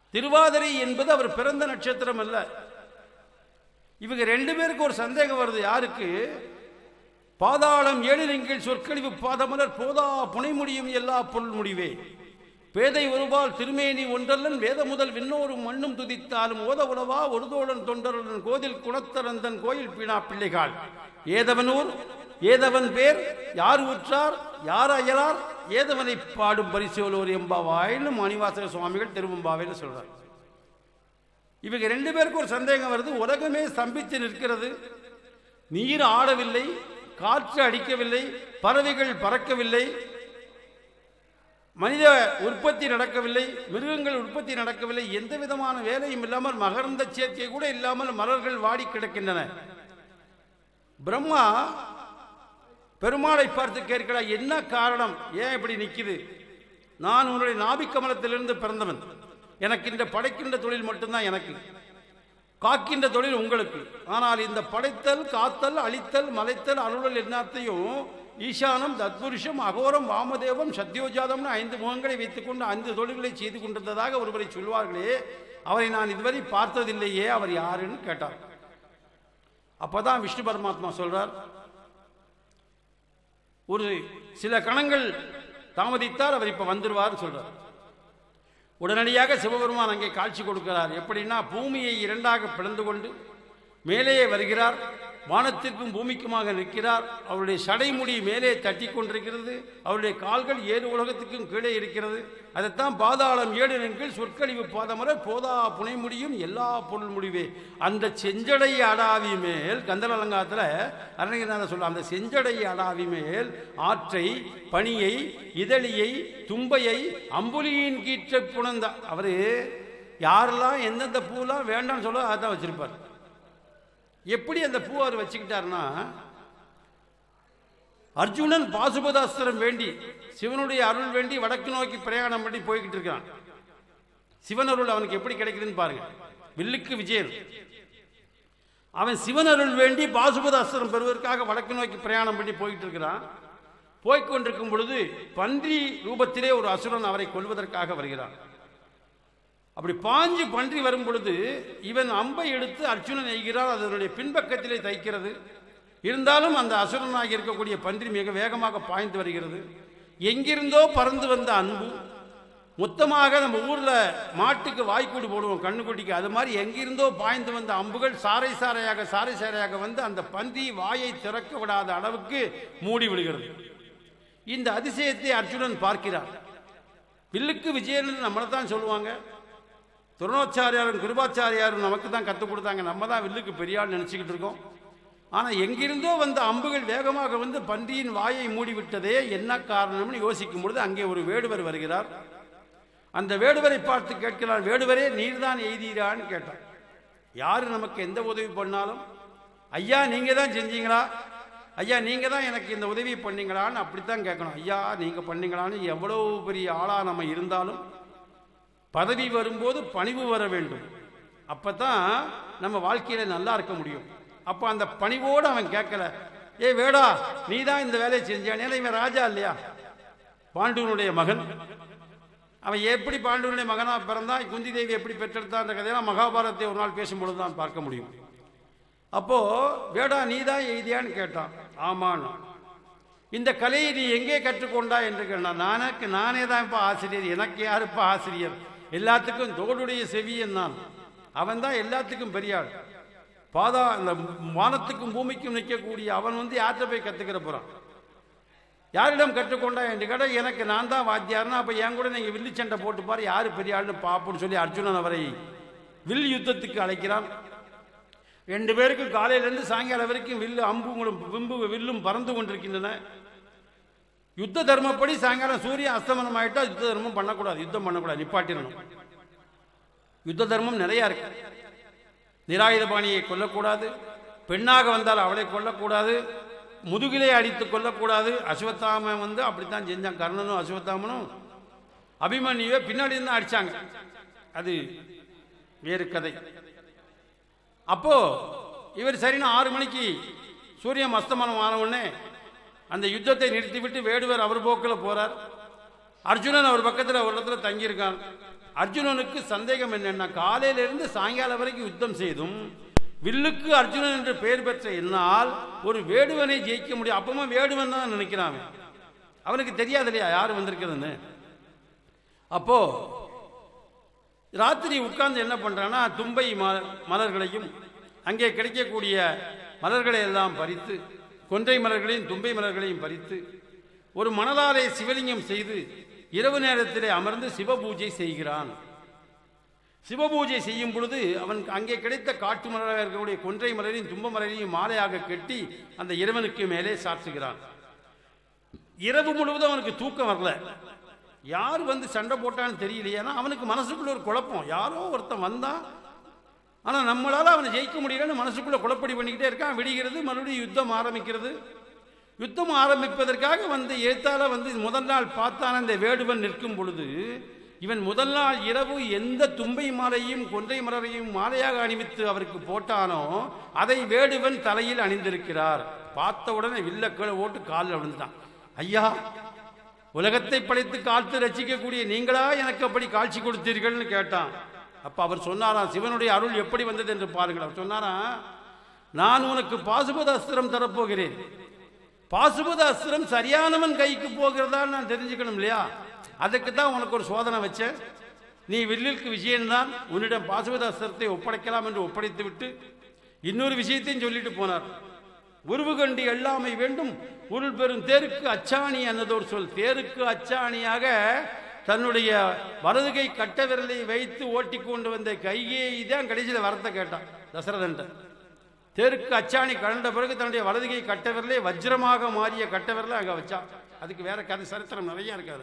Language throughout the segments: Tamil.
திருவாதிரை என்பது அவர் பிறந்த நட்சத்திரம் அல்ல இவங்க ரெண்டு பேருக்கு ஒரு சந்தேகம் வருது யாருக்கு பாதாளம் ஏழினங்கள் சொற்கழிவு பாதமலர் போதா புனை முடியும் எல்லா பொருள் முடிவே பேதை ஒருபால் திருமேனி ஒன்றல்லன் வேத முதல் விண்ணோரும் மண்ணும் துதித்தாலும் ஓத உலவா ஒரு தோழன் தொண்டருடன் கோதில் குணத்தரந்தன் கோயில் பீணா பிள்ளைகால் ஏதவனூர் ஏதவன் பேர் யார் உற்றார் யார் அயலார் ஏதவனை பாடும் பரிசோலோர் எம்பாவாயின்னு மணிவாசக சுவாமிகள் திருவம்பாவைன்னு சொல்றார் இவங்க ரெண்டு பேருக்கு ஒரு சந்தேகம் வருது உலகமே ஸ்தம்பித்து நிற்கிறது நீர் ஆடவில்லை காற்று அடிக்கவில்லை பறவைகள் பறக்கவில்லை மனித உற்பத்தி நடக்கவில்லை மிருகங்கள் உற்பத்தி நடக்கவில்லை எந்த விதமான வேலையும் இல்லாமல் மகரந்த சேர்க்கை கூட இல்லாமல் மலர்கள் வாடி கிடக்கின்றன பிரம்மா பெருமாளை பார்த்து கேட்கிறார் என்ன காரணம் ஏன் இப்படி நிக்குது நான் உன்னுடைய நாபிக்கமலத்திலிருந்து பிறந்தவன் எனக்கு இந்த படைக்கின்ற தொழில் மட்டும்தான் எனக்கு காக்கின்ற தொழில் உங்களுக்கு ஆனால் இந்த படைத்தல் காத்தல் அழித்தல் மலைத்தல் அருளல் எல்லாத்தையும் ஈசானம் தத்புருஷம் அகோரம் வாமதேவம் சத்யோஜாதம்னு ஐந்து முகங்களை வைத்துக்கொண்டு ஐந்து தொழில்களை செய்து கொண்டிருந்ததாக ஒருவரை சொல்வார்களே அவரை நான் இதுவரை பார்த்ததில்லையே அவர் யாருன்னு கேட்டார் அப்பதான் விஷ்ணு பரமாத்மா சொல்றார் ஒரு சில கணங்கள் தாமதித்தார் அவர் இப்ப வந்துருவார் சொல்றார் உடனடியாக சிவபெருமான் அங்கே காட்சி கொடுக்கிறார் எப்படின்னா பூமியை இரண்டாக பிளந்து கொண்டு மேலே வருகிறார் வானத்திற்கும் பூமிக்குமாக நிற்கிறார் அவருடைய சடைமுடி மேலே தட்டி கொண்டிருக்கிறது அவருடைய கால்கள் ஏழு உலகத்துக்கும் கீழே இருக்கிறது அதைத்தான் பாதாளம் ஏழு நெண்கள் சொற்கழிவு பாதமர போதா புனை முடியும் எல்லா பொருள் முடிவே அந்த செஞ்சடை அடாவி மேல் கந்தல் அலங்காரத்தில் அரணிகநாத சொல்ல அந்த செஞ்சடை அடாவி மேல் ஆற்றை பனியை இதழியை தும்பையை அம்புலியின் கீற்றை புணர்ந்த அவரு யாரெல்லாம் எந்தெந்த பூலாம் வேண்டாம்னு சொல்ல அதான் வச்சிருப்பார் எப்படி அந்த பூ அவர் வச்சுக்கிட்டாருன்னா அர்ஜுனன் பாசுபதாஸ்திரம் வேண்டி சிவனுடைய அருள் வேண்டி வடக்கு நோக்கி பிரயாணம் பண்ணி போய்கிட்டு இருக்கான் சிவன் அருள் அவனுக்கு எப்படி கிடைக்குதுன்னு பாருங்க வில்லுக்கு விஜயன் அவன் சிவன் அருள் வேண்டி பாசுபதாஸ்திரம் பெறுவதற்காக வடக்கு நோக்கி பிரயாணம் பண்ணி போயிட்டு இருக்கிறான் போய்கொண்டிருக்கும் பொழுது பன்றி ரூபத்திலே ஒரு அசுரன் அவரை கொல்வதற்காக வருகிறான் அப்படி பாஞ்சு பன்றி வரும் பொழுது இவன் அம்பை எடுத்து அர்ஜுனன் எய்கிறார் அதனுடைய பின்பக்கத்திலே தைக்கிறது இருந்தாலும் அந்த அசுரனாகி இருக்கக்கூடிய பன்றி மிக வேகமாக பாய்ந்து வருகிறது எங்கிருந்தோ பறந்து வந்த அன்பு மொத்தமாக நம்ம ஊர்ல மாட்டுக்கு வாய்க்கூடு போடுவோம் கண்ணுக்குட்டிக்கு அது மாதிரி எங்கிருந்தோ பாய்ந்து வந்த அம்புகள் சாறை சாறையாக சாறை சாறையாக வந்து அந்த பந்தி வாயை திறக்க விடாத அளவுக்கு மூடி விடுகிறது இந்த அதிசயத்தை அர்ஜுனன் பார்க்கிறார் வில்லுக்கு விஜயன் நம்மளை தான் சொல்லுவாங்க துரணோச்சாரியாரும் கிருபாச்சாரியாரும் நமக்கு தான் கற்றுக் கொடுத்தாங்க நம்ம தான் வில்லுக்கு பெரிய ஆள் நினச்சிக்கிட்டு இருக்கோம் ஆனால் எங்கிருந்தோ வந்த அம்புகள் வேகமாக வந்து பன்றியின் வாயை மூடிவிட்டதே என்ன காரணம்னு யோசிக்கும் பொழுது அங்கே ஒரு வேடுவர் வருகிறார் அந்த வேடுவரை பார்த்து கேட்கிறார் வேடுவரே நீர்தான் எய்தீரான்னு கேட்டார் யார் நமக்கு எந்த உதவி பண்ணாலும் ஐயா நீங்கள் தான் செஞ்சீங்களா ஐயா நீங்கள் தான் எனக்கு இந்த உதவி பண்ணீங்களான்னு அப்படித்தான் கேட்கணும் ஐயா நீங்கள் பண்ணீங்களான்னு எவ்வளவு பெரிய ஆளாக நம்ம இருந்தாலும் பதவி வரும்போது பணிவு வர வேண்டும் அப்பதான் நம்ம வாழ்க்கையில நல்லா இருக்க முடியும் அப்போ அந்த பணிவோடு அவன் கேட்கல ஏ வேடா நீ தான் இந்த வேலையை செஞ்சான் ஏன்னா இவன் ராஜா இல்லையா பாண்டுவனுடைய மகன் அவன் எப்படி பாண்டுவனுடைய மகனா பிறந்தான் குந்தி தேவி எப்படி பெற்றெடுத்தான் அந்த கதையெல்லாம் மகாபாரதத்தை ஒரு நாள் பேசும்பொழுது தான் பார்க்க முடியும் அப்போ வேடா நீ தான் எய்தியான்னு கேட்டான் ஆமான்னு இந்த கலையை நீ எங்கே கற்றுக்கொண்டா என்று கேட்டான் நானக்கு நானே தான் இப்போ ஆசிரியர் எனக்கு யாருப்பா ஆசிரியர் எல்லாத்துக்கும் தோளுடைய செவியன் நான் அவன் தான் எல்லாத்துக்கும் பெரியாள் பாதா இந்த வானத்துக்கும் பூமிக்கும் நிற்கக்கூடிய அவன் வந்து யார்கிட்ட போய் கற்றுக்கிற போகிறான் யாரிடம் கற்றுக்கொண்டா என்று கேட்டால் எனக்கு நான் தான் வாத்தியார்னா அப்போ என் கூட நீங்கள் வில்லு சண்டை போட்டு பாரு யார் பெரிய ஆள்னு பார்ப்போம்னு சொல்லி அர்ஜுனன் அவரை வில் யுத்தத்துக்கு அழைக்கிறான் ரெண்டு பேருக்கும் காலையிலேருந்து சாயங்காலம் வரைக்கும் வில்லு அம்புங்களும் விம்பு வில்லும் பறந்து கொண்டிருக்கின்றன யுத்த தர்மப்படி சாயங்காலம் சூரியன் அஸ்தமனம் ஆயிட்டா யுத்த தர்மம் பண்ணக்கூடாது யுத்தம் பண்ணக்கூடாது நிப்பாட்டிடணும் யுத்த தர்மம் நிறைய இருக்கு நிராயுதபாணியை கொல்லக்கூடாது பெண்ணாக வந்தால் அவளை கொல்லக்கூடாது முதுகிலே அடித்து கொல்லக்கூடாது அஸ்வத்தாமன் வந்து அப்படித்தான் செஞ்சான் கர்ணனும் அஸ்வத்தாமனும் அபிமன்யுவை பின்னாடி தான் அடிச்சாங்க அது வேறு கதை அப்போ இவர் சரின்னு ஆறு மணிக்கு சூரியன் அஸ்தமனம் ஆன உடனே அந்த யுத்தத்தை நிறுத்திவிட்டு வேடுவர் அவர் போக்கில் போறார் அர்ஜுனன் அவர் பக்கத்தில் ஒரு இடத்துல தங்கியிருக்கான் அர்ஜுனனுக்கு சந்தேகம் என்னன்னா காலையிலிருந்து சாயங்காலம் வரைக்கும் யுத்தம் செய்தும் வில்லுக்கு அர்ஜுனன் என்று பெயர் பெற்ற என்னால் ஒரு வேடுவனை ஜெயிக்க முடியும் அப்பவும் வேடுவன் தான் நினைக்கிறான் அவன். அவனுக்கு தெரியாது இல்லையா யார் வந்திருக்கிறதுன்னு அப்போ ராத்திரி உட்கார்ந்து என்ன பண்றான்னா தும்பை ம- மலர்களையும் அங்கே கிடைக்கக்கூடிய மலர்களை எல்லாம் பறித்து கொன்றை மலர்களையும் தும்பை மலர்களையும் பறித்து ஒரு மணலாலை சிவலிங்கம் செய்து இரவு நேரத்திலே அமர்ந்து சிவபூஜை செய்கிறான் சிவபூஜை செய்யும் பொழுது அவன் அங்கே கிடைத்த காட்டு மலராக இருக்கக்கூடிய கொன்றை மலரையும் தும்ப மலரையும் மாலையாக கட்டி அந்த இறைவனுக்கு மேலே சாற்றுகிறான் இரவு முழுவதும் அவனுக்கு தூக்கம் வரல யார் வந்து சண்டை போட்டான்னு தெரியலையே ஏன்னா அவனுக்கு மனசுக்குள்ள ஒரு குழப்பம் யாரோ ஒருத்தன் வந்தான் ஆனால் நம்மளால அவனை ஜெயிக்க முடியலன்னு மனசுக்குள்ள குழப்படி பண்ணிக்கிட்டே இருக்கான் விடுகிறது மறுபடியும் யுத்தம் ஆரம்பிக்கிறது யுத்தம் ஆரம்பிப்பதற்காக வந்து எழுத்தால வந்து முதல் நாள் பார்த்தான் அந்த வேடுவன் நிற்கும் பொழுது இவன் முதல் நாள் இரவு எந்த தும்பை மாலையும் கொன்றை மலரையும் மாலையாக அணிவித்து அவருக்கு போட்டானோ அதை வேடுவன் தலையில் அணிந்திருக்கிறார் பார்த்த உடனே வில்ல கீழே ஓட்டு காலில் விழுந்துட்டான் ஐயா உலகத்தை படைத்து காத்து ரசிக்கக்கூடிய நீங்களா எனக்கு அப்படி காட்சி கொடுத்தீர்கள்னு கேட்டான் அப்ப அவர் சொன்னாராம் சிவனுடைய அருள் எப்படி வந்தது என்று பாருங்கள் அவர் சொன்னாராம் நான் உனக்கு பாசுபத அஸ்திரம் தரப்போகிறேன் பாசுபத அஸ்திரம் சரியானவன் கைக்கு போகிறதா நான் தெரிஞ்சுக்கணும் இல்லையா அதுக்கு தான் உனக்கு ஒரு சோதனை வச்சேன் நீ வில்லிற்கு விஷயம்தான் உன்னிடம் பாசுபத அஸ்திரத்தை ஒப்படைக்கலாம் என்று ஒப்படைத்து விட்டு இன்னொரு விஷயத்தையும் சொல்லிட்டு போனார் உருவு கண்டு எல்லாமை வேண்டும் உருள் பெறும் தேருக்கு அச்சாணி என்னதோர் சொல் தேருக்கு அச்சாணியாக தன்னுடைய வலதுகை கட்ட விரலை வைத்து ஓட்டி கொண்டு வந்த கையை தான் கடைசியில் வரத்தை கேட்டான் தசரதன்ட்ட தேருக்கு அச்சாணி கலண்ட பிறகு தன்னுடைய வலதுகை கட்ட விரலை வஜ்ரமாக மாறிய கட்ட விரலை அங்கே வச்சான் அதுக்கு வேற கதை சரித்திரம் நிறைய இருக்காது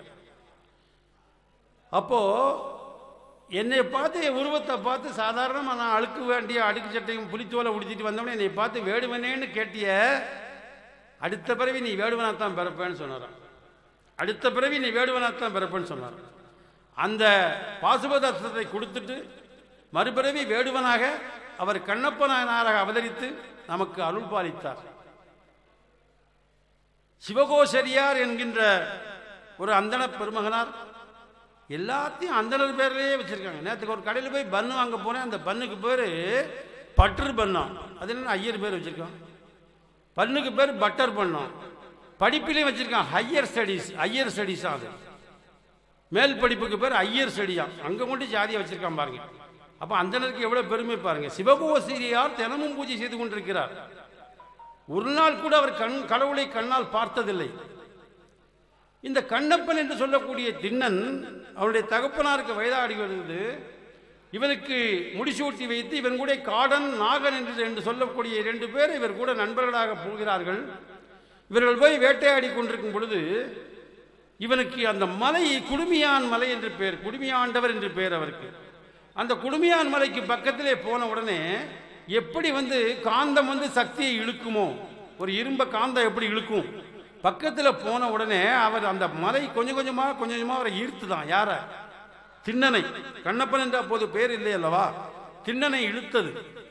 அப்போ என்னை பார்த்து என் உருவத்தை பார்த்து சாதாரணமாக நான் அழுக்கு வேண்டிய அடுக்கு சட்டையும் புலித்தோலை உடுத்திட்டு வந்தோடனே என்னை பார்த்து வேடுவனேன்னு கேட்டிய அடுத்த பிறவி நீ வேடுவனாத்தான் பிறப்பேன்னு சொன்னாராம் அடுத்த பிறவி நீ வேடுவனாத்தான் பிறப்பேன்னு சொன்னார் அந்த பாசுபதார்த்தத்தை கொடுத்துட்டு மறுபிறவி வேடுவனாக அவர் கண்ணப்பனாராக அவதரித்து நமக்கு அருள் பாலித்தார் சிவகோசரியார் என்கின்ற ஒரு அந்தண பெருமகனார் எல்லாத்தையும் அந்தனர் பேர்லயே வச்சிருக்காங்க நேற்றுக்கு ஒரு கடையில் போய் பன்னு வாங்க போனேன் அந்த பன்னுக்கு பேர் பட்டர் பன்னாம் அது என்ன ஐயர் பேர் வச்சிருக்கான் பண்ணுக்கு பேர் பட்டர் பண்ணோம் படிப்பிலையும் வச்சிருக்கான் ஹையர் ஸ்டடீஸ் ஹையர் ஸ்டடீஸ் அது மேல் படிப்புக்கு பேர் ஐயர் ஸ்டடியா அங்கே மட்டும் ஜாதியை வச்சிருக்கான் பாருங்க அப்போ அந்தனருக்கு எவ்வளோ பெருமை பாருங்க சிவகோசிரியார் தினமும் பூஜை செய்து கொண்டிருக்கிறார் ஒரு நாள் கூட அவர் கண் கடவுளை கண்ணால் பார்த்ததில்லை இந்த கண்ணப்பன் என்று சொல்லக்கூடிய திண்ணன் அவருடைய தகப்பனாருக்கு வயதாடி வருது இவனுக்கு முடிசூட்டி வைத்து இவன் கூட காடன் நாகன் என்று என்று சொல்லக்கூடிய இரண்டு பேர் இவர் கூட நண்பர்களாக போகிறார்கள் இவர்கள் போய் வேட்டையாடி கொண்டிருக்கும் பொழுது இவனுக்கு அந்த மலை குடுமியான் மலை என்று பெயர் குடுமியாண்டவர் என்று பெயர் அவருக்கு அந்த குடுமியான் மலைக்கு பக்கத்திலே போன உடனே எப்படி வந்து காந்தம் வந்து சக்தியை இழுக்குமோ ஒரு இரும்ப காந்தம் எப்படி இழுக்கும் பக்கத்தில் போன உடனே அவர் அந்த மலை கொஞ்சம் கொஞ்சமாக கொஞ்சம் கொஞ்சமாக அவரை ஈர்த்து தான் யார திண்ணனை கண்ணப்பன் என்ற அப்போது பேர் இல்லை அல்லவா திண்ணனை இழுத்தது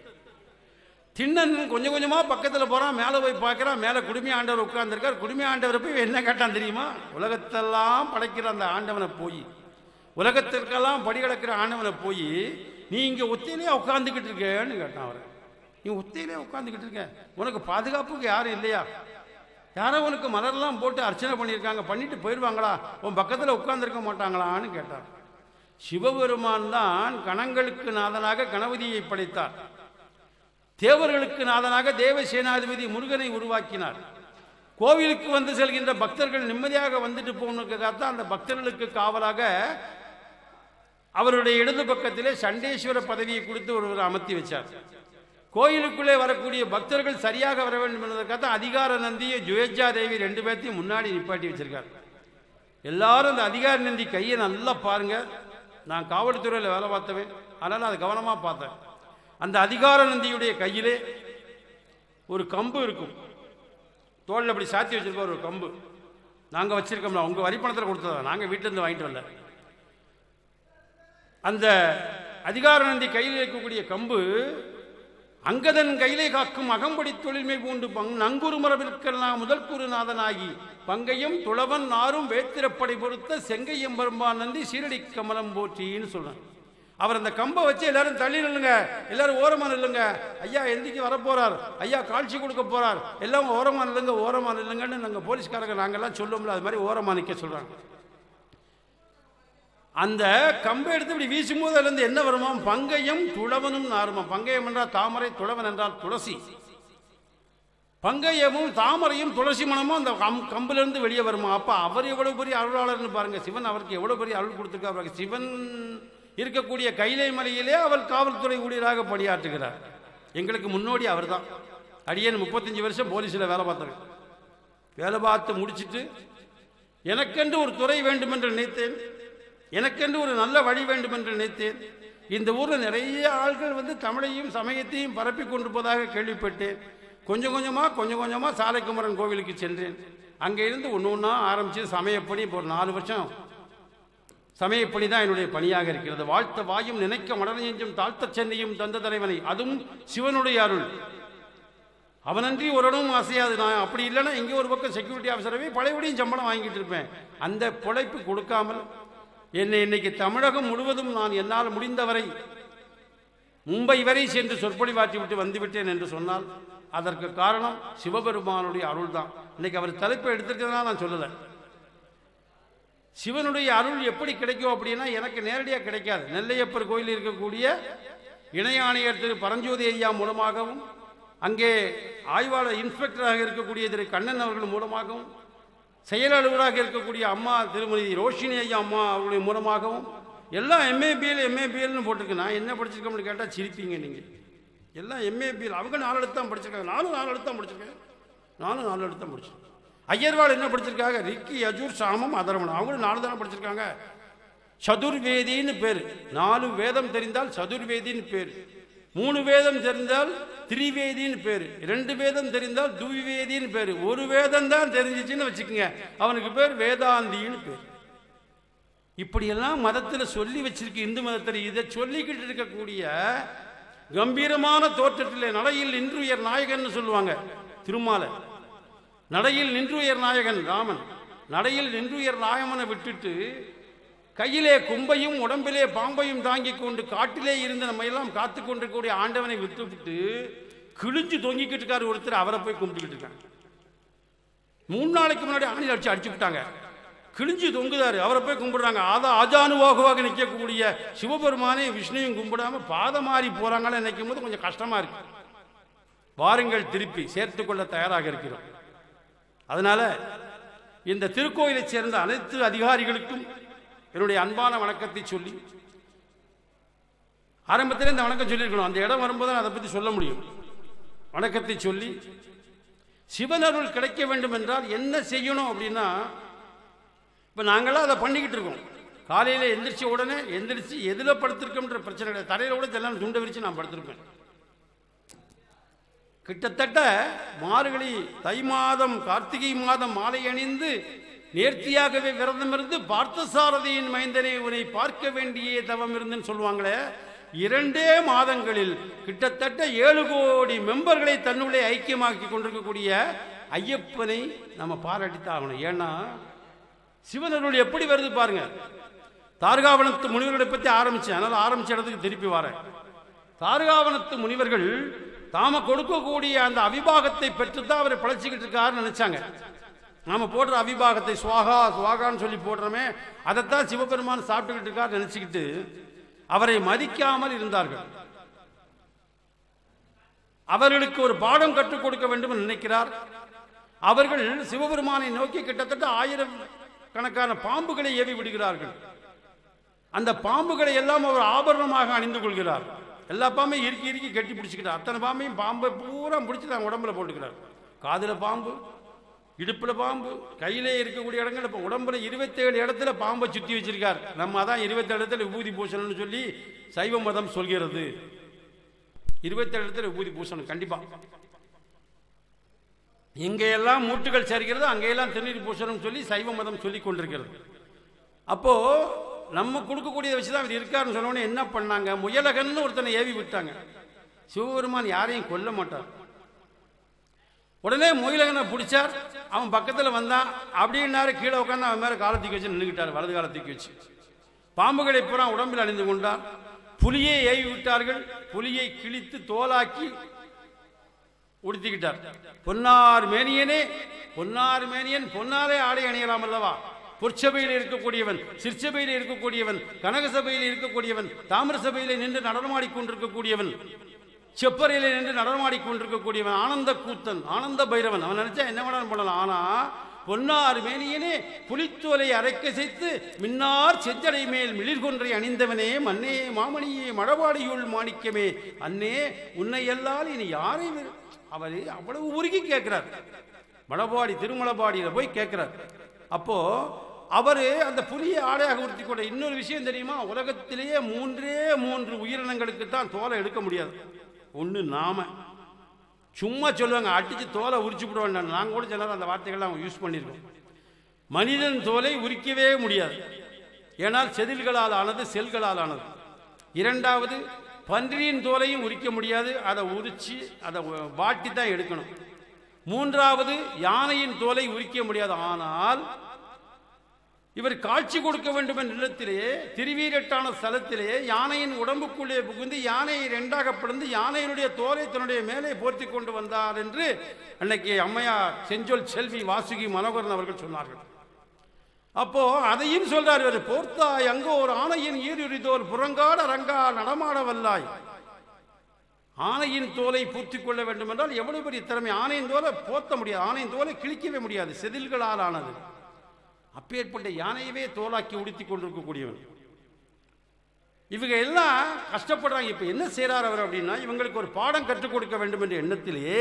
திண்ணன் கொஞ்சம் கொஞ்சமா பக்கத்தில் போறான் மேலே போய் பார்க்கறான் மேலே குடுமி ஆண்டவர் உட்கார்ந்திருக்கார் குடுமி ஆண்டவர் போய் என்ன கேட்டான் தெரியுமா உலகத்தெல்லாம் படைக்கிற அந்த ஆண்டவனை போய் உலகத்திற்கெல்லாம் படி கிடக்கிற ஆண்டவனை போய் நீ இங்க ஒத்தையிலே உட்காந்துக்கிட்டு இருக்கேன்னு கேட்டான் அவர் நீ ஒத்தையிலே உட்காந்துக்கிட்டு இருக்க உனக்கு பாதுகாப்புக்கு யாரும் இல்லையா யாரோ உனக்கு மலர்லாம் போட்டு அர்ச்சனை பண்ணியிருக்காங்க பண்ணிட்டு போயிடுவாங்களா உன் பக்கத்தில் உட்கார்ந்திருக்க மாட்டாங்களான்னு கேட்டார் சிவபெருமான் தான் கணங்களுக்கு நாதனாக கணபதியை படைத்தார் தேவர்களுக்கு நாதனாக தேவசேனாதிபதி முருகனை உருவாக்கினார் கோவிலுக்கு வந்து செல்கின்ற பக்தர்கள் நிம்மதியாக வந்துட்டு போகணுக்காகத்தான் அந்த பக்தர்களுக்கு காவலாக அவருடைய இடது பக்கத்திலே சண்டேஸ்வர பதவியை கொடுத்து ஒருவர் அமர்த்தி வச்சார் கோயிலுக்குள்ளே வரக்கூடிய பக்தர்கள் சரியாக வர வேண்டும் என்பதற்காக அதிகார நந்தியை ஜுவேஜா தேவி ரெண்டு பேர்த்தையும் முன்னாடி நிப்பாட்டி வச்சிருக்கார் எல்லாரும் அந்த அதிகார நந்தி கையை நல்லா பாருங்க நான் காவல்துறையில் வேலை பார்த்தவன் அதனால் அதை கவனமாக பார்த்தேன் அந்த அதிகார நந்தியுடைய கையிலே ஒரு கம்பு இருக்கும் தோளில் அப்படி சாத்தி வச்சிருக்க ஒரு கம்பு நாங்கள் வச்சிருக்கோம்ல உங்கள் வரி பணத்தில் கொடுத்ததா நாங்கள் வீட்டிலேருந்து வாங்கிட்டு வரல அந்த அதிகார நந்தி கையில் இருக்கக்கூடிய கம்பு அங்கதன் கையிலே காக்கும் அகம்படி தொழில்மை பூண்டு பங் நங்குரு மரபிற்கெல்லாம் முதல் குருநாதனாகி பங்கையும் துளவன் நாரும் வேத்திரப்படை பொறுத்த செங்கையம் பெரும்பான் நந்தி சீரடி கமலம் போற்றின்னு சொல்றான் அவர் அந்த கம்பை வச்சு எல்லாரும் தள்ளி நில்லுங்க எல்லாரும் ஓரமா நில்லுங்க ஐயா எந்திக்கு வரப்போறார் ஐயா காட்சி கொடுக்க போறார் எல்லாம் ஓரமா நில்லுங்க ஓரமா நில்லுங்கன்னு நாங்க போலீஸ்காரங்க நாங்கெல்லாம் சொல்லுவோம்ல அது மாதிரி ஓரமா நிக்க சொல்றாங்க அந்த கம்பை எடுத்து இப்படி வீசும்போது அதுல இருந்து என்ன வருமா பங்கயம் துளவனும் நாருமா பங்கயம் என்றால் தாமரை துளவன் என்றால் துளசி பங்கயமும் தாமரையும் துளசி மனமும் அந்த கம் கம்பிலிருந்து வெளியே வருமா அப்ப அவர் எவ்வளவு பெரிய அருளாளர்னு பாருங்க சிவன் அவருக்கு எவ்வளவு பெரிய அருள் கொடுத்திருக்காரு பாருங்க. சிவன் இருக்கக்கூடிய கைலை மலையிலே அவர் காவல்துறை ஊழியராக பணியாற்றுகிறார் எங்களுக்கு முன்னோடி அவர்தான் அடியேன் முப்பத்தஞ்சு வருஷம் போலீஸில் வேலை பார்த்தேன் வேலை பார்த்து முடிச்சிட்டு எனக்கென்று ஒரு துறை வேண்டும் என்று நினைத்தேன் எனக்கென்று ஒரு நல்ல வழி வேண்டும் என்று நினைத்தேன் இந்த ஊரில் நிறைய ஆட்கள் வந்து தமிழையும் சமயத்தையும் பரப்பி கொண்டிருப்பதாக கேள்விப்பட்டேன் கொஞ்சம் கொஞ்சமாக கொஞ்சம் கொஞ்சமாக சாலைக்குமரன் கோவிலுக்கு சென்றேன் அங்கே இருந்து ஒன்று ஒன்றா ஆரம்பித்து சமயப்பணி இப்போ ஒரு நாலு வருஷம் சமயப்பணி தான் என்னுடைய பணியாக இருக்கிறது வாழ்த்த வாயும் நினைக்க மடநெஞ்சும் தாழ்த்தச் சென்னையும் தந்த தலைவனை அதுவும் சிவனுடைய அருள் அவனன்றி ஒரு இடமும் அசையாது நான் அப்படி இல்லைன்னா எங்கேயோ ஒரு பக்கம் செக்யூரிட்டி ஆஃபீஸரவே பழையபடியும் சம்பளம் வாங்கிட்டு இருப்பேன் அந்த பொழைப்பு கொடுக்காமல் என்னை இன்னைக்கு தமிழகம் முழுவதும் நான் என்னால் முடிந்தவரை மும்பை வரை சென்று சொற்பொழிவாற்றி விட்டு வந்துவிட்டேன் என்று சொன்னால் அதற்கு காரணம் சிவபெருமானுடைய அருள் தான் இன்னைக்கு அவர் தலைப்பை எடுத்திருக்கிறதுனால நான் சொல்லலை சிவனுடைய அருள் எப்படி கிடைக்கும் அப்படின்னா எனக்கு நேரடியாக கிடைக்காது நெல்லையப்பர் கோயில் இருக்கக்கூடிய இணையாணையர் திரு பரஞ்சோதி ஐயா மூலமாகவும் அங்கே ஆய்வாளர் இன்ஸ்பெக்டராக இருக்கக்கூடிய திரு கண்ணன் அவர்கள் மூலமாகவும் செயல் அலுவலராக இருக்கக்கூடிய அம்மா திருமதி ரோஷினி ஐயா அம்மா அவர்களுடைய மூலமாகவும் எல்லாம் எம்ஏபிஎல் எம்ஏபிஎல்னு போட்டிருக்கு நான் என்ன படிச்சிருக்கோம்னு கேட்டால் சிரிப்பீங்க நீங்கள் எல்லாம் எம்ஏபிஎல் அவங்க நாலு எழுத்து தான் படிச்சிருக்காங்க நானும் நாலு எழுத்து தான் படிச்சிருக்கேன் நானும் நாலு எழுத்து தான் படிச்சிருக்கேன் ஐயர்வாள் என்ன படிச்சிருக்காங்க ரிக்கி யஜூர் சாமம் அதர்வனம் அவங்களும் நாலு தானே படிச்சிருக்காங்க சதுர்வேதின்னு பேர் நாலு வேதம் தெரிந்தால் சதுர்வேதின்னு பேர் மூணு வேதம் தெரிந்தால் திரிவேதின்னு பேர் ரெண்டு வேதம் தெரிந்தால் துவிவேதின்னு பேர் ஒரு வேதம் தான் தெரிஞ்சிச்சுன்னு வச்சுக்கோங்க அவனுக்கு பேர் வேதாந்தின்னு பேர் இப்படியெல்லாம் மதத்தில் சொல்லி வச்சிருக்கு இந்து மதத்தில் இதை சொல்லிக்கிட்டு இருக்கக்கூடிய கம்பீரமான தோற்றத்திலே நடையில் நின்றுயர் நாயகன்னு சொல்லுவாங்க திருமாலை நடையில் நின்றுயர் நாயகன் ராமன் நடையில் நின்றுயர் நாயகனை விட்டுட்டு கையிலே கும்பையும் உடம்பிலே பாம்பையும் தாங்கி கொண்டு காட்டிலே இருந்து நம்ம எல்லாம் காத்து கொண்டிருக்கக்கூடிய ஆண்டவனை விட்டுவிட்டு கிழிஞ்சு தொங்கிக்கிட்டு இருக்காரு ஒருத்தர் அவரை போய் கும்பிட்டுக்கிட்டு இருக்காங்க மூணு நாளைக்கு முன்னாடி ஆணியில் அடிச்சு அடிச்சு விட்டாங்க கிழிஞ்சு தொங்குதாரு அவரை போய் கும்பிடுறாங்க அதை ஆஜானுவாகுவாக நிற்கக்கூடிய சிவபெருமானே விஷ்ணுவையும் கும்பிடாம பாதம் மாறி போறாங்கன்னு நினைக்கும் போது கொஞ்சம் கஷ்டமா இருக்கு வாருங்கள் திருப்பி சேர்த்துக்கொள்ள தயாராக இருக்கிறோம் அதனால இந்த திருக்கோயிலைச் சேர்ந்த அனைத்து அதிகாரிகளுக்கும் என்னுடைய அன்பான வணக்கத்தை சொல்லி ஆரம்பத்திலே இந்த வணக்கம் சொல்லியிருக்கணும் அந்த இடம் வரும்போது நான் அதை பற்றி சொல்ல முடியும் வணக்கத்தை சொல்லி சிவனருள் கிடைக்க வேண்டும் என்றால் என்ன செய்யணும் அப்படின்னா இப்போ நாங்களாம் அதை பண்ணிக்கிட்டு இருக்கோம் காலையில் எந்திரிச்ச உடனே எந்திரிச்சு எதில் படுத்திருக்கோம்ன்ற பிரச்சனை கிடையாது தரையில் கூட எல்லாம் துண்டை விரிச்சு நான் படுத்திருப்பேன் கிட்டத்தட்ட மார்கழி தை மாதம் கார்த்திகை மாதம் மாலை அணிந்து நேர்த்தியாகவே விரதம் இருந்து பார்த்தசாரதியின் மைந்தனை உன்னை பார்க்க வேண்டிய தவம் இருந்துன்னு சொல்லுவாங்களே இரண்டே மாதங்களில் கிட்டத்தட்ட ஏழு கோடி மெம்பர்களை தன்னுள்ளே ஐக்கியமாக்கி கொண்டிருக்கக்கூடிய ஐயப்பனை நம்ம பாராட்டித்தாகணும் ஏன்னா சிவனருள் எப்படி வருது பாருங்க தார்காவனத்து முனிவர்களை பற்றி ஆரம்பிச்சேன் அதனால் ஆரம்பிச்ச இடத்துக்கு திருப்பி வரேன் தார்காவனத்து முனிவர்கள் தாம கொடுக்கக்கூடிய அந்த அவிபாகத்தை பெற்றுத்தான் அவரை பழச்சிக்கிட்டு இருக்காருன்னு நினைச்சாங்க நாம போடுற அவிபாகத்தை சுவாகா சுவாகான்னு சொல்லி போடுறோமே அதைத்தான் சிவபெருமான் சாப்பிட்டுக்கிட்டு இருக்காரு நினைச்சுக்கிட்டு அவரை மதிக்காமல் இருந்தார்கள் அவர்களுக்கு ஒரு பாடம் கற்றுக் கொடுக்க வேண்டும் என்று நினைக்கிறார் அவர்கள் சிவபெருமானை நோக்கி கிட்டத்தட்ட ஆயிரம் கணக்கான பாம்புகளை ஏவி விடுகிறார்கள் அந்த பாம்புகளை எல்லாம் அவர் ஆபரணமாக அணிந்து கொள்கிறார் எல்லா பாம்பையும் இறுக்கி இறுக்கி கட்டி பிடிச்சிக்கிறார் அத்தனை பாம்பையும் பாம்பை பூரா பிடிச்சி தான் உடம்புல போட்டுக்கிறார் காதில் பாம்பு இடுப்பில் பாம்பு கையிலே இருக்கக்கூடிய இடங்கள் இப்போ உடம்புல இருபத்தேழு இடத்துல பாம்பை சுற்றி வச்சிருக்கார் நம்ம அதான் இருபத்தேழு இடத்துல விபூதி பூசணும்னு சொல்லி சைவ மதம் சொல்கிறது இருபத்தேழு இடத்துல விபூதி பூசணும் கண்டிப்பா எங்கெல்லாம் மூட்டுகள் சேர்க்கிறதோ அங்கெல்லாம் திருநீர் பூசணும்னு சொல்லி சைவ மதம் சொல்லி கொண்டிருக்கிறது அப்போ நம்ம கொடுக்கக்கூடியதை வச்சு தான் அவர் இருக்காருன்னு சொன்னோடனே என்ன பண்ணாங்க முயலகன்னு ஒருத்தனை ஏவி விட்டாங்க சிவபெருமான் யாரையும் கொல்ல மாட்டார் உடனே மொயிலகனை பிடிச்சார் அவன் பக்கத்தில் வந்தான் அப்படின்னாரு கீழே உட்காந்து அவன் மேலே காலை தூக்கி வச்சு நின்றுக்கிட்டார் வலது காலை தூக்கி வச்சு பாம்புகளை பூரா உடம்பில் அணிந்து கொண்டார் புலியை ஏவி விட்டார்கள் புலியை கிழித்து தோலாக்கி உடுத்திக்கிட்டார் பொன்னார் மேனியனே பொன்னார் மேனியன் பொன்னாலே ஆடை அணியலாம் அல்லவா பொற்சபையில் இருக்கக்கூடியவன் சிற்சபையில் இருக்கக்கூடியவன் கனக சபையில் இருக்கக்கூடியவன் தாமிர சபையில் நின்று நடனமாடிக் கொண்டிருக்கக்கூடியவன் செப்பறையில் நின்று நடனமாடிக் கொண்டிருக்கக்கூடியவன் ஆனந்த கூத்தன் ஆனந்த பைரவன் அவன் நினைச்சா என்ன வேணாலும் பண்ணலாம் ஆனா பொன்னார் மேனியனே புலித்தோலை அரைக்கசைத்து மின்னார் செஞ்சடை மேல் மிளிர்கொன்றை அணிந்தவனே மன்னே மாமணியே மழபாடியுள் மாணிக்கமே அன்னே உன்னை எல்லால் இனி யாரை வெறு- அவர் அவ்வளவு உருகி கேட்கிறார் மலபாடி திருமலபாடியில போய் கேட்கிறார் அப்போ அவரு அந்த புலியை ஆடையாக உறுத்தி கொண்ட இன்னொரு விஷயம் தெரியுமா உலகத்திலேயே மூன்றே மூன்று உயிரினங்களுக்கு தான் தோலை எடுக்க முடியாது ஒன்று நாம சும்மா சொல்லுவாங்க அடிச்சு தோலை உரிச்சு விடுவாங்க நாங்கள் கூட சிலர் அந்த வார்த்தைகள்லாம் அவங்க யூஸ் பண்ணியிருக்கோம் மனிதன் தோலை உரிக்கவே முடியாது ஏனால் செதில்களால் ஆனது செல்களால் ஆனது இரண்டாவது பன்றியின் தோலையும் உரிக்க முடியாது அதை உரிச்சு அதை வாட்டி தான் எடுக்கணும் மூன்றாவது யானையின் தோலை உரிக்க முடியாது ஆனால் இவர் காட்சி கொடுக்க வேண்டும் என்ற நிலத்திலே திருவீரட்டான ஸ்தலத்திலே யானையின் உடம்புக்குள்ளே புகுந்து யானையை ரெண்டாக பிளந்து யானையினுடைய தோலை தன்னுடைய மேலே போர்த்தி கொண்டு வந்தார் என்று அன்னைக்கு அம்மையார் செஞ்சொல் செல்வி வாசுகி மனோகரன் அவர்கள் சொன்னார்கள் அப்போ அதையும் சொல்றார் இவர் போர்த்தாய் அங்கோ ஒரு ஆணையின் ஈருரிதோல் புறங்காட ரங்கா நடமாட வல்லாய் ஆணையின் தோலை பூர்த்திக் கொள்ள வேண்டும் என்றால் எவ்வளவு பெரிய திறமை ஆணையின் தோலை போர்த்த முடியாது ஆணையின் தோலை கிழிக்கவே முடியாது செதில்களால் ஆனது அப்பேற்பட்ட யானையவே தோலாக்கி உடுத்திக் கொண்டிருக்கக்கூடியவன் இவங்க எல்லாம் கஷ்டப்படுறாங்க இப்ப என்ன செய்றார் அவர் அப்படின்னா இவங்களுக்கு ஒரு பாடம் கற்றுக் கொடுக்க வேண்டும் என்ற எண்ணத்திலே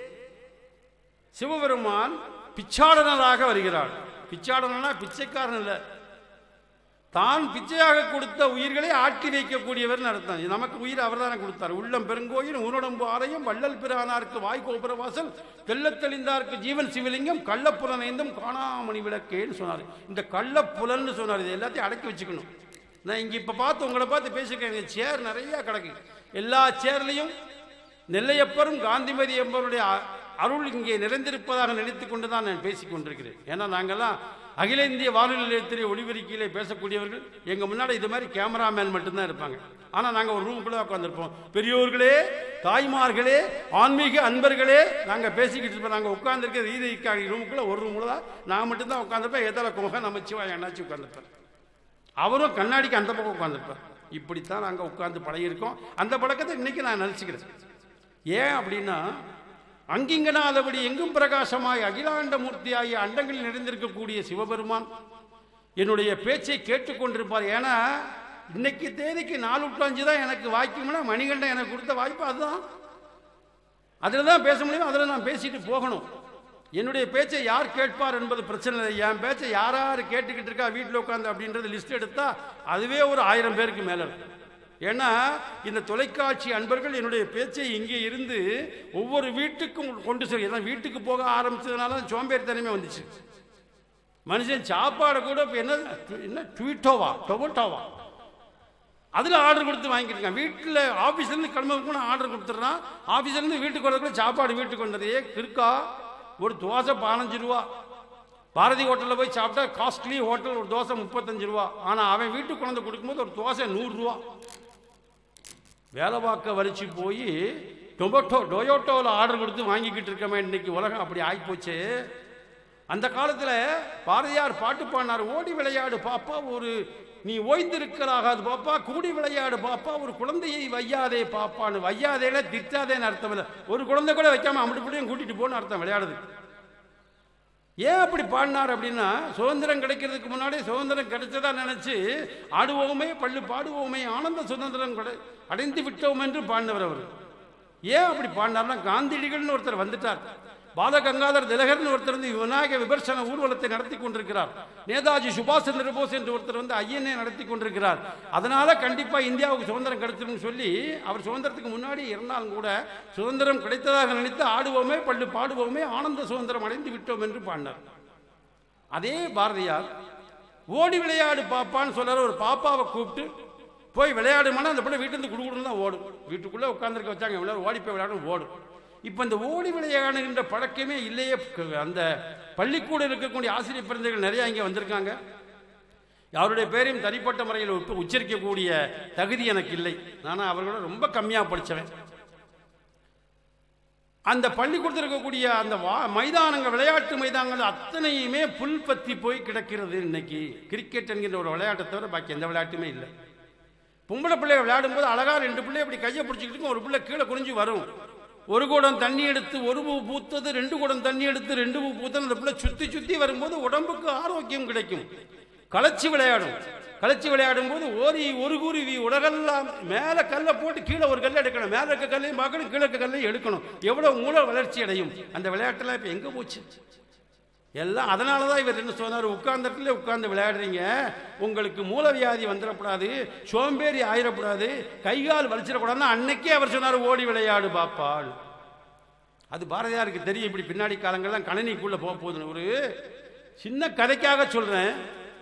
சிவபெருமான் பிச்சாடனராக வருகிறார் பிச்சாடனா பிச்சைக்காரன் இல்லை தான் பிச்சையாக கொடுத்த உயிர்களை ஆட்டி வைக்கக்கூடியவர் அர்த்தம் இது நமக்கு உயிர் அவர் தானே கொடுத்தார் உள்ளம் பெருங்கோயில் ஊனடம்பு ஆலயம் வள்ளல் பிரானாருக்கு வாய் கோபுர வாசல் தெள்ளத் தெளிந்தார்க்கு ஜீவன் சிவலிங்கம் கள்ளப்புலனைந்தும் காணாமணி விளக்கேன்னு சொன்னார் இந்த கள்ளப்புலன்னு சொன்னார் இது எல்லாத்தையும் அடக்கி வச்சுக்கணும் நான் இங்கே இப்போ பார்த்து உங்களை பார்த்து பேசியிருக்கேன் சேர் நிறைய கிடக்கு எல்லா சேர்லையும் நெல்லையப்பரும் காந்திமதி என்பவருடைய அ- அருள் இங்கே நிறைந்திருப்பதாக நினைத்து கொண்டு தான் நான் பேசிக் கொண்டிருக்கிறேன் ஏன்னா நாங்கெல்லாம் அகில இந்திய வானொலி நிலையத்திலே ஒளிபெருக்கியிலே பேசக்கூடியவர்கள் எங்கள் முன்னாடி இது மாதிரி கேமராமேன் மட்டும்தான் இருப்பாங்க ஆனால் நாங்கள் ஒரு ரூமுக்குள்ளே உட்காந்துருப்போம் பெரியோர்களே தாய்மார்களே ஆன்மீக அன்பர்களே நாங்கள் பேசிக்கிட்டு இருப்போம் நாங்கள் உட்காந்துருக்க ரீதிக்காக ரூமுக்குள்ளே ஒரு ரூமில் தான் நான் மட்டும்தான் உட்காந்துருப்பேன் எதில் கோக நமச்சிவாய் என்னாச்சு உட்காந்துருப்பேன் அவரும் கண்ணாடிக்கு அந்த பக்கம் உட்காந்துருப்பார் இப்படித்தான் நாங்கள் உட்கார்ந்து பழகியிருக்கோம் அந்த பழக்கத்தை இன்னைக்கு நான் நினச்சிக்கிறேன் ஏன் அப்படின்னா அங்கிங்கனாதபடி எங்கும் பிரகாசமாய் அகிலாண்ட மூர்த்தியாகிய அண்டங்களில் நிறைந்திருக்கக்கூடிய சிவபெருமான் என்னுடைய பேச்சை கேட்டுக்கொண்டிருப்பார் ஏன்னா இன்னைக்கு தேதிக்கு நாலு விட்டாஞ்சு தான் எனக்கு வாய்க்கும்னா மணிகண்டன் எனக்கு கொடுத்த வாய்ப்பு அதுதான் அதில் தான் பேச முடியும் அதில் நான் பேசிட்டு போகணும் என்னுடைய பேச்சை யார் கேட்பார் என்பது பிரச்சனை இல்லை என் பேச்சை யார் யார் கேட்டுக்கிட்டு இருக்கா வீட்டில் உட்காந்து அப்படின்றது லிஸ்ட் எடுத்தா அதுவே ஒரு ஆயிரம் பேருக்கு மேலே இருக்கும் ஏன்னா இந்த தொலைக்காட்சி அன்பர்கள் என்னுடைய பேச்சை இங்கே இருந்து ஒவ்வொரு வீட்டுக்கும் கொண்டு செல் ஏன்னா வீட்டுக்கு போக ஆரம்பிச்சதுனால தான் சோம்பேறித்தனமே வந்துச்சு மனுஷன் சாப்பாடை கூட இப்போ என்ன என்ன ட்வீட்டோவா டொமேட்டோவா அதில் ஆர்டர் கொடுத்து வாங்கிட்டு இருக்கான் வீட்டில் ஆஃபீஸ்லேருந்து கிளம்ப கூட ஆர்டர் கொடுத்துட்றான் ஆஃபீஸ்லேருந்து வீட்டுக்கு வரதுக்குள்ள சாப்பாடு வீட்டுக்கு வந்தது ஏ இருக்கா ஒரு தோசை பதினஞ்சு ரூபா பாரதி ஹோட்டலில் போய் சாப்பிட்டா காஸ்ட்லி ஹோட்டல் ஒரு தோசை முப்பத்தஞ்சு ரூபா ஆனால் அவன் வீட்டுக்கு கொண்டு வந்து கொடுக்கும்போது ஒரு தோசை நூறுரூவா வேலை பார்க்க வரிச்சு போய் டொமேட்டோ டொயோட்டோவில் ஆர்டர் கொடுத்து வாங்கிக்கிட்டு இருக்கமே இன்னைக்கு உலகம் அப்படி ஆகிப்போச்சு அந்த காலத்தில் பாரதியார் பாட்டு பாடினார் ஓடி விளையாடு பாப்பா ஒரு நீ ஓய்ந்திருக்கலாகாது பாப்பா கூடி விளையாடு பாப்பா ஒரு குழந்தையை வையாதே பாப்பான்னு வையாதேல திட்டாதேன்னு அர்த்தம் இல்லை ஒரு குழந்தை கூட வைக்காம அம்பிட்டு பிள்ளையும் கூட்டிட்டு போன்னு அர்த்தம் விளையாடுது ஏன் அப்படி பாடினார் அப்படின்னா சுதந்திரம் கிடைக்கிறதுக்கு முன்னாடி சுதந்திரம் கிடைச்சதா நினைச்சு ஆடுவோமே பள்ளு பாடுவோமே ஆனந்த சுதந்திரம் கிடை- அடைந்து விட்டோம் என்று பாடினவர் அவர் ஏன் அப்படி பாடினார்னா காந்தியடிகள்னு ஒருத்தர் வந்துட்டார் பாலகங்காதர் திலகர்னு ஒருத்தர் வந்து விநாயக விமர்சன ஊர்வலத்தை நடத்தி கொண்டிருக்கிறார் நேதாஜி சுபாஷ் சந்திர போஸ் என்று ஒருத்தர் வந்து ஐயனே நடத்தி கொண்டிருக்கிறார் அதனால கண்டிப்பா இந்தியாவுக்கு சுதந்திரம் கிடைச்சிரும்னு சொல்லி அவர் சுதந்திரத்துக்கு முன்னாடி இருந்தாலும் கூட சுதந்திரம் கிடைத்ததாக நினைத்து ஆடுவோமே பள்ளு பாடுவோமே ஆனந்த சுதந்திரம் அடைந்து விட்டோம் என்று பாடினார் அதே பாரதியார் ஓடி விளையாடு பாப்பான்னு சொல்றாரு ஒரு பாப்பாவை கூப்பிட்டு போய் விளையாடுமானா அந்த பிள்ளை வீட்டிலேருந்து குடுகுடுன்னு தான் ஓடும் வீட்டுக்குள்ளே உட்காந்துருக்க வச்சாங்க விளையாடு ஓடி போய் விளையாடும் ஓடும் இப்போ இந்த ஓடி விளையாடுகின்ற பழக்கமே இல்லையே க- அந்த பள்ளிக்கூடம் இருக்கக்கூடிய ஆசிரியர் பிறந்தர்கள் நிறையா இங்கே வந்திருக்காங்க யாருடைய பேரையும் தனிப்பட்ட முறையில் உச்ச- உச்சரிக்கக்கூடிய தகுதி எனக்கு இல்லை ஆனால் அவர்களோட ரொம்ப கம்மியாக படித்தவன் அந்த பள்ளிக்கூடத்தில் இருக்கக்கூடிய அந்த வா மைதானங்கள் விளையாட்டு மைதானங்கள் அத்தனையுமே புல் பத்தி போய் கிடக்கிறது இன்னைக்கு கிரிக்கெட் என்கின்ற ஒரு விளையாட்டை தவிர பாக்கி எந்த விளையாட்டுமே இல்லை பொம்பளை பிள்ளை விளையாடும்போது அழகா ரெண்டு பிள்ளை அப்படி கையை பிடிச்சிக்கிட்டு இருக்கும், ஒரு பிள்ளை கீழே குனிஞ்சு வரும் ஒரு குடம் தண்ணி எடுத்து ஒரு பூ பூத்தது ரெண்டு குடம் தண்ணி எடுத்து ரெண்டு பூ பூத்தது அந்த பிள்ளை சுத்தி சுத்தி வரும்போது உடம்புக்கு ஆரோக்கியம் கிடைக்கும் களைச்சி விளையாடும் களைச்சி விளையாடும் போது ஓரி ஒரு குருவி உலகெல்லாம் மேலே கல்லை போட்டு கீழே ஒரு கல்லை எடுக்கணும் மேலே இருக்க கல்லையும் பார்க்கணும் கீழே இருக்க கல்லையும் எடுக்கணும் எவ்வளவு மூளை வளர்ச்சி அடையும் அந்த விளையாட்டெல்லாம் இப்போ எங்கே போச்சு எல்லாம் அதனால தான் இவர் என்ன சொன்னார் உட்கார்ந்த இடத்துல உட்கார்ந்து விளையாடுறீங்க உங்களுக்கு மூலவியாதி வந்துடக்கூடாது சோம்பேறி ஆயிடக்கூடாது கை கால் வலிச்சிடக்கூடாதுன்னு அன்னைக்கே அவர் சொன்னார் ஓடி விளையாடு பாப்பாள் அது பாரதியாருக்கு தெரியும் இப்படி பின்னாடி காலங்கள்லாம் கணினிக்குள்ளே போக போகுதுன்னு ஒரு சின்ன கதைக்காக சொல்கிறேன்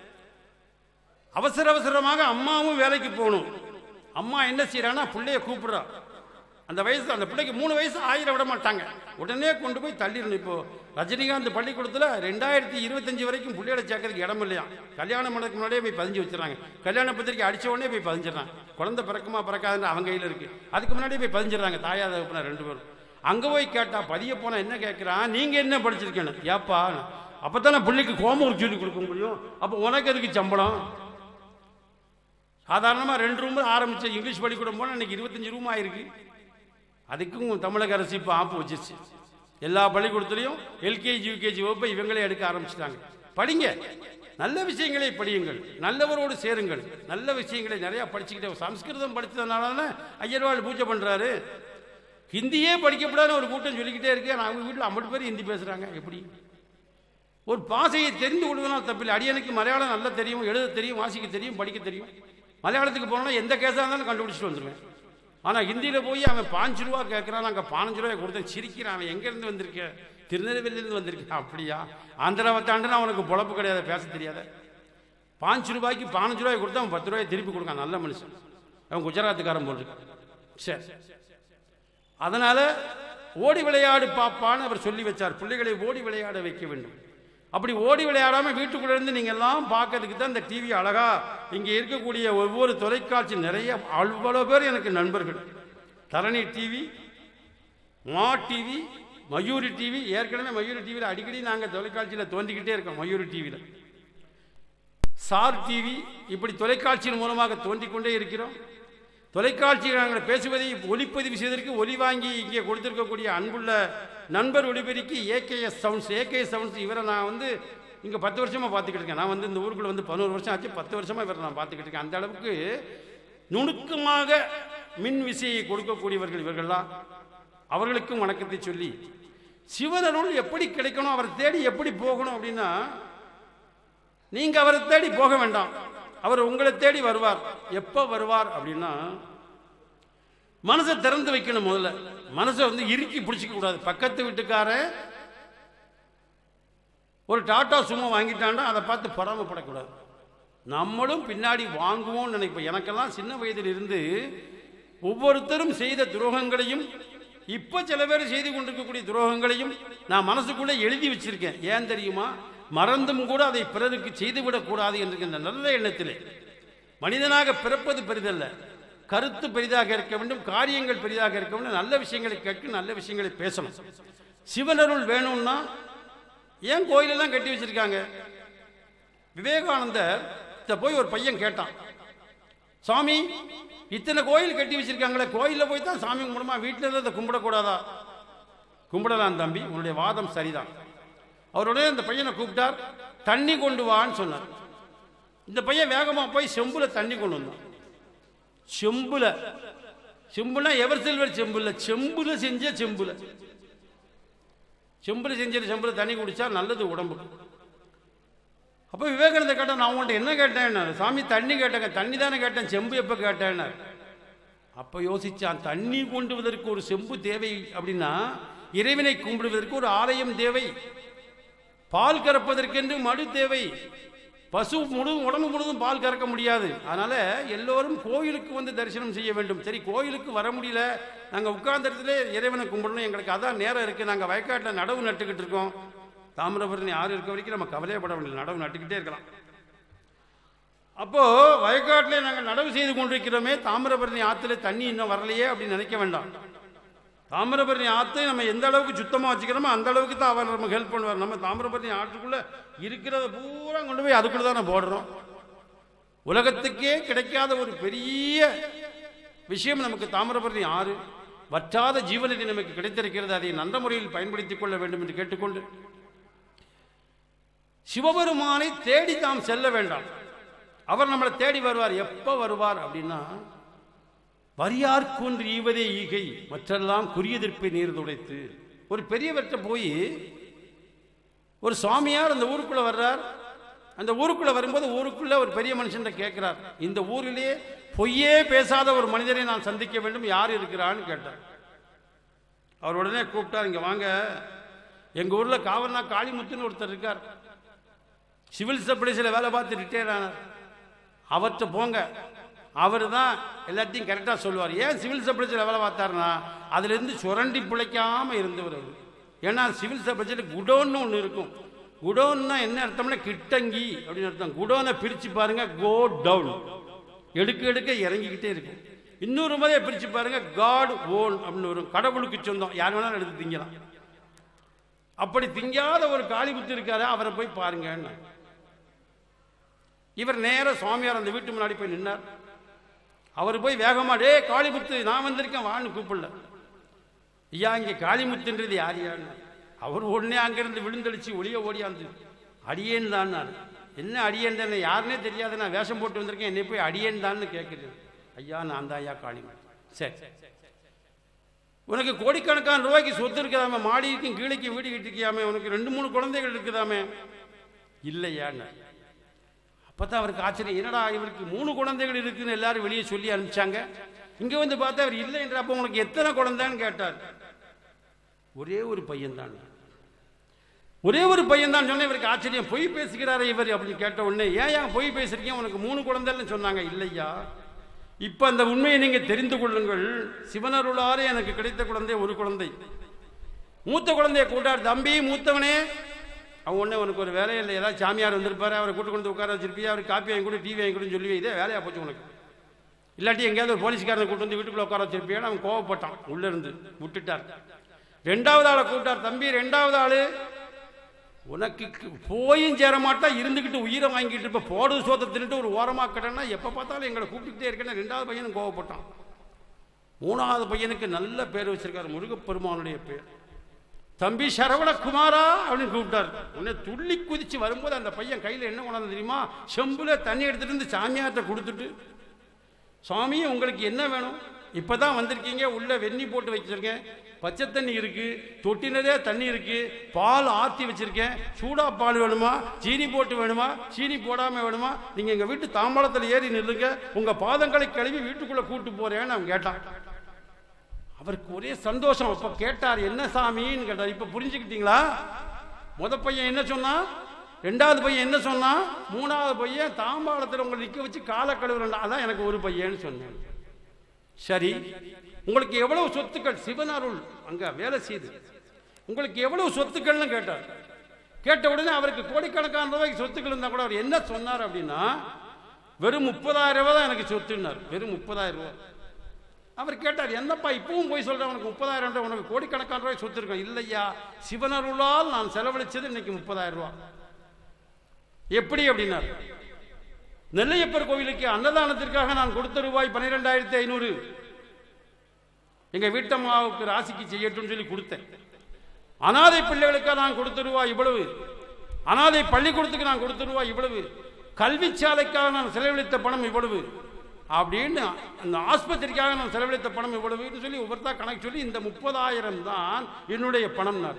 அவசர அவசரமாக அம்மாவும் வேலைக்கு போகணும் அம்மா என்ன செய்யறான்னா பிள்ளைய கூப்பிடுறா அந்த வயசு அந்த பிள்ளைக்கு மூணு வயசு ஆயிரம் விட மாட்டாங்க உடனே கொண்டு போய் தள்ளிடணும் இப்போ ரஜினிகாந்த் பள்ளிக்கூடத்தில் ரெண்டாயிரத்தி இருபத்தஞ்சு வரைக்கும் பிள்ளையோட சேர்க்கறதுக்கு இடம் இல்லையா கல்யாணம் பண்ணதுக்கு முன்னாடியே போய் பதிஞ்சு வச்சிடறாங்க கல்யாண பத்திரிக்கை அடிச்ச உடனே போய் பதிஞ்சிடறாங்க குழந்தை பிறக்குமா பிறக்காதுன்னு அவங்க கையில் இருக்கு அதுக்கு முன்னாடியே போய் பதிஞ்சிடறாங்க தாயா தகப்பனா ரெண்டு பேரும் அங்கே போய் கேட்டா பதிய போனா என்ன கேட்குறான் நீங்க என்ன படிச்சிருக்கேன்னு ஏப்பா அப்பதானே பிள்ளைக்கு ஹோம்ஒர்க் சொல்லி கொடுக்க முடியும் அப்போ உனக்கு எதுக்கு சம்பளம் சாதாரணமாக ரெண்டு ரூம் ஆரம்பிச்ச இங்கிலீஷ் பள்ளிக்கூடம் போனால் இன்னைக்கு இருபத்தஞ்சு ரூம் ஆயிருக்கு அதுக்கும் தமிழக அரசு இப்போ ஆப்பு வச்சிருச்சு எல்லா பள்ளிக்கூடத்துலையும் எல்கேஜி யூகேஜி வகுப்பை இவங்களே எடுக்க ஆரம்பிச்சிட்டாங்க படிங்க நல்ல விஷயங்களை படியுங்கள் நல்லவரோடு சேருங்கள் நல்ல விஷயங்களை நிறையா படிச்சுக்கிட்டே சம்ஸ்கிருதம் படித்ததுனால தானே ஐயர்வாள் பூஜை பண்ணுறாரு ஹிந்தியே படிக்கப்படாத ஒரு கூட்டம் சொல்லிக்கிட்டே இருக்கு நான் அவங்க வீட்டில் ஐம்பது பேர் ஹிந்தி பேசுகிறாங்க எப்படி ஒரு பாஷையை தெரிந்து கொள்வதனால் தப்பில்லை அடியனுக்கு மலையாளம் நல்லா தெரியும் எழுத தெரியும் வாசிக்க தெரியும் படிக்க தெரியும் மலையாளத்துக்கு போனால் எந்த கேஸாக இருந்தாலும் கண்டுபிடிச்சிட்டு வந்துடுவேன் ஆனால் ஹிந்தியில் போய் அவன் பாஞ்சு ரூபா கேட்குறான் நாங்கள் பாஞ்சு ரூபாய் கொடுத்தேன் சிரிக்கிறான் அவன் எங்கேருந்து வந்திருக்க திருநெல்வேலியிலேருந்து வந்திருக்கேன் அப்படியா ஆந்திராவை தாண்டினா அவனுக்கு பொழப்பு கிடையாது பேச தெரியாத பாஞ்சு ரூபாய்க்கு பதினஞ்சு ரூபாய் கொடுத்தா அவன் பத்து ரூபாய் திருப்பி கொடுக்கான் நல்ல மனுஷன் அவன் குஜராத்துக்காரன் போல் இருக்கு சரி அதனால ஓடி விளையாடு பாப்பான்னு அவர் சொல்லி வச்சார் பிள்ளைகளை ஓடி விளையாட வைக்க வேண்டும் அப்படி ஓடி விளையாடாம வீட்டுக்குள்ள இருந்து நீங்க எல்லாம் பார்க்கறதுக்கு தான் இந்த டிவி அழகா இங்க இருக்கக்கூடிய ஒவ்வொரு தொலைக்காட்சி நிறைய அவ்வளவு பேர் எனக்கு நண்பர்கள் Dharani TV Maa TV Mayuri TV ஏற்கனவே மயூரி டிவியில் அடிக்கடி நாங்கள் தொலைக்காட்சியில் தோன்றிக்கிட்டே இருக்கோம் மயூரி டிவியில் சார் டிவி இப்படி தொலைக்காட்சியின் மூலமாக தோன்றிக் கொண்டே இருக்கிறோம் தொலைக்காட்சியில் நாங்கள் பேசுவதை ஒளிப்பதிவு செய்வதற்கு ஒலி வாங்கி இங்கே கொடுத்திருக்கக்கூடிய அன்புள்ள நண்பர் ஒளிபெருக்கி ஏகேஎஸ் சவுண்ட்ஸ் ஏகேஎஸ் சவுண்ட்ஸ் இவரை நான் வந்து இங்கே பத்து வருஷமாக பார்த்துக்கிட்டு இருக்கேன் நான் வந்து இந்த ஊருக்குள்ள வந்து பதினோரு வருஷம் ஆச்சு பத்து வருஷமாக இவரை நான் பார்த்துக்கிட்டு இருக்கேன் அந்த அளவுக்கு நுணுக்கமாக மின் விசையை கொடுக்கக்கூடியவர்கள் இவர்கள்லாம் அவர்களுக்கும் வணக்கத்தை சொல்லி சிவனருள் எப்படி கிடைக்கணும் அவரை தேடி எப்படி போகணும் அப்படின்னா நீங்க அவரை தேடி போக வேண்டாம் அவர் உங்களை தேடி வருவார் எப்ப வருவார் அப்படின்னா மனசை திறந்து வைக்கணும் முதல்ல மனசை வந்து இறுக்கி பிடிச்சிக்க கூடாது பக்கத்து வீட்டுக்காரன் ஒரு டாட்டா சும்மா வாங்கிட்டாண்டா அதை பார்த்து பொறாமப்படக்கூடாது நம்மளும் பின்னாடி வாங்குவோம்னு நினைப்போம் எனக்கெல்லாம் சின்ன வயதில் இருந்து ஒவ்வொருத்தரும் செய்த துரோகங்களையும் இப்போ சில பேர் செய்து கொண்டிருக்கக்கூடிய துரோகங்களையும் நான் மனசுக்குள்ளே எழுதி வச்சிருக்கேன் ஏன் தெரியுமா மறந்தும் கூட அதை பிறருக்கு செய்துவிடக்கூடாது என்கின்ற நல்ல எண்ணத்திலே மனிதனாக பிறப்பது பெரிதல்ல கருத்து பெரிதாக இருக்க வேண்டும் காரியங்கள் பெரிதாக இருக்க வேண்டும் நல்ல விஷயங்களை கேட்க நல்ல விஷயங்களை பேசணும் சிவனருள் வேணும்னா ஏன் கோயிலெல்லாம் கட்டி வச்சிருக்காங்க விவேகானந்தர் இத போய் ஒரு பையன் கேட்டான் சாமி இத்தனை கோயில் கட்டி வச்சிருக்காங்களே கோயிலில் போய் தான் சாமி கும்பிடுமா வீட்டில் இருந்து அதை கும்பிடக்கூடாதா கும்பிடலாம் தம்பி உன்னுடைய வாதம் சரிதான் அவருடைய இந்த பையனை கூப்பிட்டார் தண்ணி கொண்டு வான்னு சொன்னார் இந்த பையன் வேகமா போய் செம்புல தண்ணி கொண்டு வந்தான் செம்புல செம்புனா எவர் சில்வர் செம்புல செம்புல செஞ்ச செம்புல செம்புல செஞ்ச செம்புல தண்ணி குடிச்சா நல்லது உடம்புக்கு அப்போ விவேகானந்த கேட்டேன் நான் உன்ட்ட என்ன கேட்டேன் சாமி தண்ணி கேட்டேங்க தண்ணி தானே கேட்டேன் செம்பு எப்போ கேட்டேன்னு அப்போ யோசிச்சான் தண்ணி கொண்டுவதற்கு ஒரு செம்பு தேவை அப்படின்னா இறைவனை கும்பிடுவதற்கு ஒரு ஆலயம் தேவை பால் கறப்பதற்கென்று மடு தேவை பசு முழுதும் உடம்பு முழுதும் பால் கறக்க முடியாது அதனால எல்லோரும் கோயிலுக்கு வந்து தரிசனம் செய்ய வேண்டும் சரி கோயிலுக்கு வர முடியல நாங்கள் உட்கார்ந்த இடத்துல இறைவனை கும்பிடணும் எங்களுக்கு அதான் நேரம் இருக்கு நாங்கள் வயக்காட்டில் நடவு நட்டுக்கிட்டு இருக்கோம் தாமிரபரணி ஆறு இருக்க வரைக்கும் நம்ம கவலையப்பட வேண்டிய நடவு நட்டுக்கிட்டே இருக்கலாம் அப்போ வயக்காட்டிலே நாங்கள் நடவு செய்து கொண்டிருக்கிறோமே தாமிரபரணி ஆற்றுல தண்ணி இன்னும் வரலையே அப்படின்னு நினைக்க வேண்டாம் தாமிரபரணி ஆற்றை நம்ம எந்த அளவுக்கு சுத்தமாக வச்சுக்கிறோமோ அந்த அளவுக்கு தான் அவர் நமக்கு ஹெல்ப் பண்ணுவார் நம்ம தாமிரபரணி ஆற்றுக்குள்ளே இருக்கிறத பூரா கொண்டு போய் அதுக்குள்ளே தான் போடுறோம் உலகத்துக்கே கிடைக்காத ஒரு பெரிய விஷயம் நமக்கு தாமிரபரணி ஆறு வற்றாத ஜீவநதி நமக்கு கிடைத்திருக்கிறது அதை நல்ல முறையில் பயன்படுத்திக் கொள்ள வேண்டும் என்று கேட்டுக்கொண்டு சிவபெருமானை தேடி தாம் செல்ல வேண்டாம் அவர் நம்மளை தேடி வருவார் எப்போ வருவார் அப்படின்னா வரியார்கொன்று ஈவதே ஈகை மற்றெல்லாம் குறியெதிர்ப்பை நீர் துடைத்து ஒரு பெரியவர்கிட்ட போய் ஒரு சுவாமியார் அந்த ஊருக்குள்ள வர்றார் அந்த ஊருக்குள்ள வரும்போது ஊருக்குள்ள ஒரு பெரிய மனுஷன் கேட்கிறார் இந்த ஊரிலே பொய்யே பேசாத ஒரு மனிதரை நான் சந்திக்க வேண்டும் யார் இருக்கிறான்னு கேட்டார் அவர் உடனே கூப்பிட்டார் இங்க வாங்க எங்க ஊர்ல காவல்னா காளிமுத்துன்னு ஒருத்தர் இருக்கார் சிவில் சப்ளைஸில் வேலை பார்த்து ரிட்டையர் ஆனார் அவர்கிட்ட போங்க அவர் தான் எல்லாத்தையும் கரெக்டாக சொல்லுவார் ஏன் சிவில் சப்ளைஸில் வேலை பார்த்தாருன்னா அதுலேருந்து சுரண்டி பிழைக்காம இருந்தவர் அவர் ஏன்னா சிவில் சப்ளைஸில் குடோன்னு ஒன்று இருக்கும் குடோன்னா என்ன அர்த்தம்னா கிட்டங்கி அப்படின்னு அர்த்தம் குடோனை பிரித்து பாருங்க கோ டவுன் எடுக்க எடுக்க இறங்கிக்கிட்டே இருக்கும் இன்னொரு முறையை பிரித்து பாருங்க காட் ஓன் அப்படின்னு வரும் கடவுளுக்கு சொந்தம் யார் வேணாலும் எடுத்து திங்கலாம் அப்படி திங்காத ஒரு காளிபுத்து இருக்காரு அவரை போய் பாருங்கன்னு இவர் நேர சுவாமியார் அந்த வீட்டு முன்னாடி போய் நின்னார் அவர் போய் வேகமா டே காளிமுத்து நான் வந்திருக்கேன் வான்னு கூப்பிடல ஐயா இங்கே காளிமுத்துன்றது யார் யாருன்னு அவர் உடனே அங்கிருந்து விழுந்தடிச்சு ஒளிய ஓடியாந்து அடியேன் தான் என்ன அடியேன் தானே யாருன்னே தெரியாது நான் வேஷம் போட்டு வந்திருக்கேன் என்னை போய் அடியேன் தான்னு கேட்குறேன் ஐயா நான் தான் ஐயா காளிமுத்து சரி உனக்கு கோடிக்கணக்கான ரூபாய்க்கு சொத்து இருக்குதாமே மாடிக்கும் கீழைக்கு வீடு கட்டிருக்கியாமே உனக்கு ரெண்டு மூணு குழந்தைகள் இருக்குதாமே இல்லையான்னு அப்பதான் அவருக்கு ஆச்சரியம் என்னடா இவருக்கு மூணு குழந்தைகள் இருக்குன்னு எல்லாரும் வெளியே சொல்லி அனுப்பிச்சாங்க இங்க வந்து பார்த்தா அவர் இல்லை என்ற அப்போ உனக்கு எத்தனை குழந்தைன்னு கேட்டார் ஒரே ஒரு பையன் தான் ஒரே ஒரு பையன் தான் சொன்ன இவருக்கு ஆச்சரியம் பொய் பேசுகிறாரே இவர் அப்படின்னு கேட்ட உடனே ஏன் ஏன் பொய் பேசுறீங்க உனக்கு மூணு குழந்தைன்னு சொன்னாங்க இல்லையா இப்ப அந்த உண்மையை நீங்க தெரிந்து கொள்ளுங்கள் சிவனருளாரே எனக்கு கிடைத்த குழந்தை ஒரு குழந்தை மூத்த குழந்தைய கூட்டார் தம்பி மூத்தவனே அவன் உடனே உனக்கு ஒரு வேலை இல்லை ஏதாவது சாமியார் வந்திருப்பாரு அவரை கூட்டு கொண்டு உட்கார வச்சிருப்பியா அவர் காப்பி வாங்கி கொடு டிவி வாங்கி கொடுன்னு சொல்லி இதே வேலையா போச்சு உனக்கு இல்லாட்டி எங்கேயாவது ஒரு போலீஸ்காரனை கூட்டு வந்து வீட்டுக்குள்ள உட்கார வச்சிருப்பியான்னு அவன் கோவப்பட்டான் உள்ள இருந்து விட்டுட்டார் ரெண்டாவது ஆளை கூப்பிட்டார் தம்பி ரெண்டாவது ஆளு உனக்கு கு- போயும் சேர மாட்டா இருந்துக்கிட்டு உயிரை வாங்கிட்டு இருப்ப போடு சோத்தை தின்னுட்டு ஒரு ஓரமா கடனா எப்போ பார்த்தாலும் எங்களை கூப்பிட்டுக்கிட்டே இருக்கேன்னு ரெண்டாவது பையனும் கோவப்பட்டான் மூணாவது பையனுக்கு நல்ல பேர் வச்சிருக்காரு முருகப்பெருமானுடைய பேர் தம்பி சரவண குமாரா அப்படின்னு கூப்பிட்டார் உடனே துள்ளி குதிச்சு வரும்போது அந்த பையன் கையில் என்ன கொண்டாந்து தெரியுமா செம்புல தண்ணி எடுத்துட்டு வந்து சாமியார்ட்ட கொடுத்துட்டு சுவாமி உங்களுக்கு என்ன வேணும் இப்பதான் வந்திருக்கீங்க உள்ள வெந்நி போட்டு வச்சிருக்கேன் பச்சை தண்ணி இருக்கு தொட்டி நிறைய தண்ணி இருக்கு பால் ஆத்தி வச்சிருக்கேன் சூடா பால் வேணுமா சீனி போட்டு வேணுமா சீனி போடாம வேணுமா நீங்க எங்க வீட்டு தாம்பாளத்துல ஏறி நில்லுங்க உங்க பாதங்களை கழுவி வீட்டுக்குள்ள கூட்டு போறேன்னு அவன் கேட்டான் அவருக்கு ஒரே சந்தோஷம் அப்ப கேட்டார் என்ன சாமின்னு கேட்டார் இப்ப புரிஞ்சுக்கிட்டீங்களா முத பையன் என்ன சொன்னான் ரெண்டாவது பையன் என்ன சொன்னான் மூணாவது பையன் தாம்பாளத்தில் உங்களை நிக்க வச்சு காலை கழுவுறா அதான் எனக்கு ஒரு பையன்னு சொன்னேன் சரி உங்களுக்கு எவ்வளவு சொத்துக்கள் சிவனருள் அங்க வேலை செய்து உங்களுக்கு எவ்வளவு சொத்துக்கள்னு கேட்டார் கேட்ட உடனே அவருக்கு கோடிக்கணக்கான ரூபாய்க்கு சொத்துக்கள் இருந்தா கூட அவர் என்ன சொன்னார் அப்படின்னா வெறும் முப்பதாயிரம் ரூபாய் தான் எனக்கு சொத்துன்னார் வெறும் முப்பதாயிரம் ரூபாய் அவர் கேட்டார் என்னப்பா இப்பவும் போய் சொல்ற உனக்கு முப்பதாயிரம் ரூபாய் உனக்கு கோடிக்கணக்கான ரூபாய் சொத்து இருக்கும் இல்லையா சிவனருளால் நான் செலவழிச்சது இன்னைக்கு முப்பதாயிரம் ரூபாய் எப்படி அப்படின்னார் நெல்லையப்பர் கோவிலுக்கு அன்னதானத்திற்காக நான் கொடுத்த ரூபாய் பன்னிரெண்டாயிரத்தி ஐநூறு எங்க வீட்டம்மாவுக்கு ராசிக்கு செய்யட்டும் சொல்லி கொடுத்தேன் அனாதை பிள்ளைகளுக்கு நான் கொடுத்த ரூபாய் இவ்வளவு அனாதை பள்ளிக்கூடத்துக்கு நான் கொடுத்த ரூபாய் இவ்வளவு கல்விச்சாலைக்காக நான் செலவழித்த பணம் இவ்வளவு அப்படின்னு அந்த ஆஸ்பத்திரிக்காக நான் செலவழித்த பணம் இவ்வளவுன்னு சொல்லி ஒவ்வொருத்தா கணக்கு சொல்லி இந்த முப்பதாயிரம் தான் என்னுடைய பணம்னார்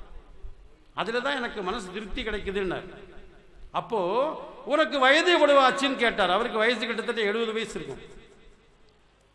அதில் தான் எனக்கு மனசு திருப்தி கிடைக்குதுன்னார் அப்போ உனக்கு வயது எவ்வளவு ஆச்சுன்னு கேட்டார் அவருக்கு வயசு கிட்டத்தட்ட எழுபது வயசு இருக்கும்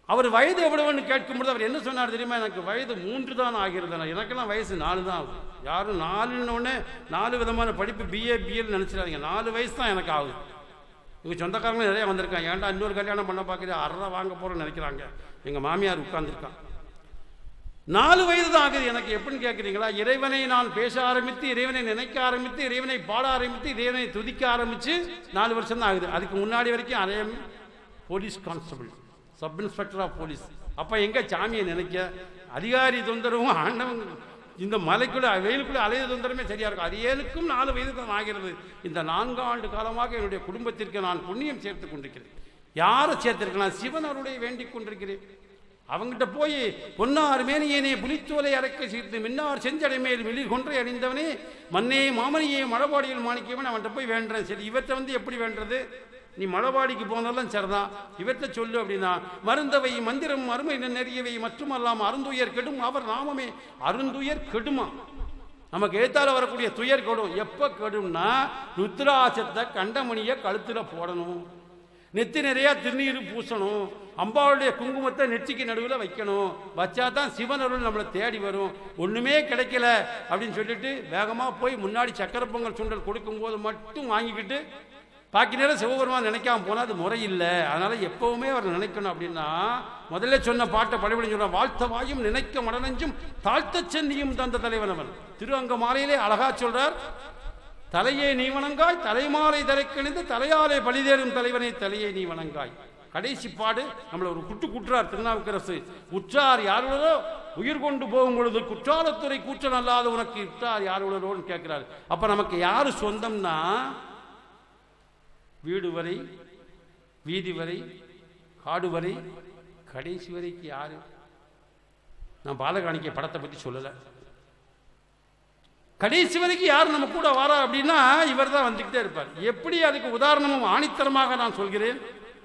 அவர் வயது எவ்வளவுன்னு கேட்கும்போது அவர் என்ன சொன்னார் தெரியுமா எனக்கு வயது மூன்று தான் ஆகிறது எனக்கெல்லாம் வயசு நாலு தான் ஆகுது யாரும் நாலுன்னு உடனே நாலு விதமான படிப்பு பிஏ பிஎல் நினச்சிடாதீங்க நாலு வயசு தான் எனக்கு ஆகுது எங்கள் சொந்தக்காரங்க நிறைய வந்திருக்காங்க ஏன்டா இன்னொரு கல்யாணம் பண்ண பார்க்குறது அரை வாங்க போகிறோன்னு நினைக்கிறாங்க எங்கள் மாமியார் உட்கார்ந்துருக்கான் நாலு வயது தான் ஆகுது எனக்கு எப்படின்னு கேட்குறீங்களா இறைவனை நான் பேச ஆரம்பித்து இறைவனை நினைக்க ஆரம்பித்து இறைவனை பாட ஆரம்பித்து இறைவனை துதிக்க ஆரம்பித்து நாலு வருஷம் தான் ஆகுது அதுக்கு முன்னாடி வரைக்கும் அரையம் police constable sub inspector of police அப்போ எங்கே சாமியை நினைக்க அதிகாரி தொந்தரவும் ஆண்டவன் இந்த மலைக்குள்ள வெயிலுக்குள்ள அலைய தொந்தரமே சரியா இருக்கும் அது ஏழுக்கும் நாலு வயது தான் ஆகிறது இந்த நான்கு ஆண்டு காலமாக என்னுடைய குடும்பத்திற்கு நான் புண்ணியம் சேர்த்து கொண்டிருக்கிறேன் யாரை சேர்த்திருக்கேன் சிவன் அவருடைய வேண்டிக் கொண்டிருக்கிறேன் அவங்ககிட்ட போய் பொன்னார் மேனியனே புலித்தோலை அரைக்க சீர்த்து மின்னார் செஞ்சடை மேல் வெளிர் கொன்றை அணிந்தவனே மண்ணே மாமனியே மழபாடியில் மாணிக்கவன் அவன்கிட்ட போய் வேண்டுறேன் சரி இவற்றை வந்து எப்படி வேண்டது நீ மழபாடிக்கு போனாலும் சரிதான் இவற்றை சொல்லு அப்படின்னா மருந்தவை மந்திரம் அருமை நெறியவை மட்டுமல்லாம் அருந்துயர் கெடும் அவர் நாமமே அருந்துயர் கெடுமா நமக்கு எழுத்தால வரக்கூடிய துயர் கெடும் எப்போ கெடும்னா ருத்ராட்சத்தை கண்டமணியை கழுத்தில் போடணும் நெத்தி நிறைய திருநீர் பூசணும் அம்பாவுடைய குங்குமத்தை நெற்றிக்கு நடுவில் வைக்கணும் வச்சா தான் சிவன் அருள் நம்மளை தேடி வரும் ஒன்றுமே கிடைக்கல அப்படின்னு சொல்லிட்டு வேகமாக போய் முன்னாடி சக்கரை பொங்கல் சுண்டல் கொடுக்கும்போது மட்டும் வாங்கிக்கிட்டு பாக்கி நேரம் சிவபெருமான் நினைக்காம போனால் அது முறையில்லை அதனால எப்பவுமே அவர் நினைக்கணும் அப்படின்னா முதல்ல சொன்ன பாட்டை பழபடி சொன்ன வாழ்த்த வாயும் நினைக்க மடனஞ்சும் தாழ்த்த சென்னியும் தந்த தலைவன் அவன் திரு அங்க மாலையிலே அழகா சொல்றார் தலையே நீ வணங்காய் தலைமாலை தலைக்கணிந்து தலையாலே பலிதேறும் தலைவனை தலையே நீ வணங்காய் கடைசி பாடு நம்மளை ஒரு குட்டு குற்றார் திருநாவுக்கரசு உற்றார் யாருளோ உயிர் கொண்டு போகும் பொழுது குற்றாலத்துறை கூற்றம் அல்லாத உனக்கு இற்றார் யாருளோன்னு கேட்கிறாரு அப்ப நமக்கு யாரு சொந்தம்னா வீடு வரை வீதி வரை காடு வரை கடைசி வரைக்கு யாரு நான் பாலகாணிக்க படத்தை பத்தி சொல்லலை கடைசி வரைக்கும் யார் நம்ம கூட வரா அப்படின்னா இவர் தான் வந்துக்கிட்டே இருப்பார் எப்படி அதுக்கு உதாரணமும் ஆணித்தரமாக நான் சொல்கிறேன்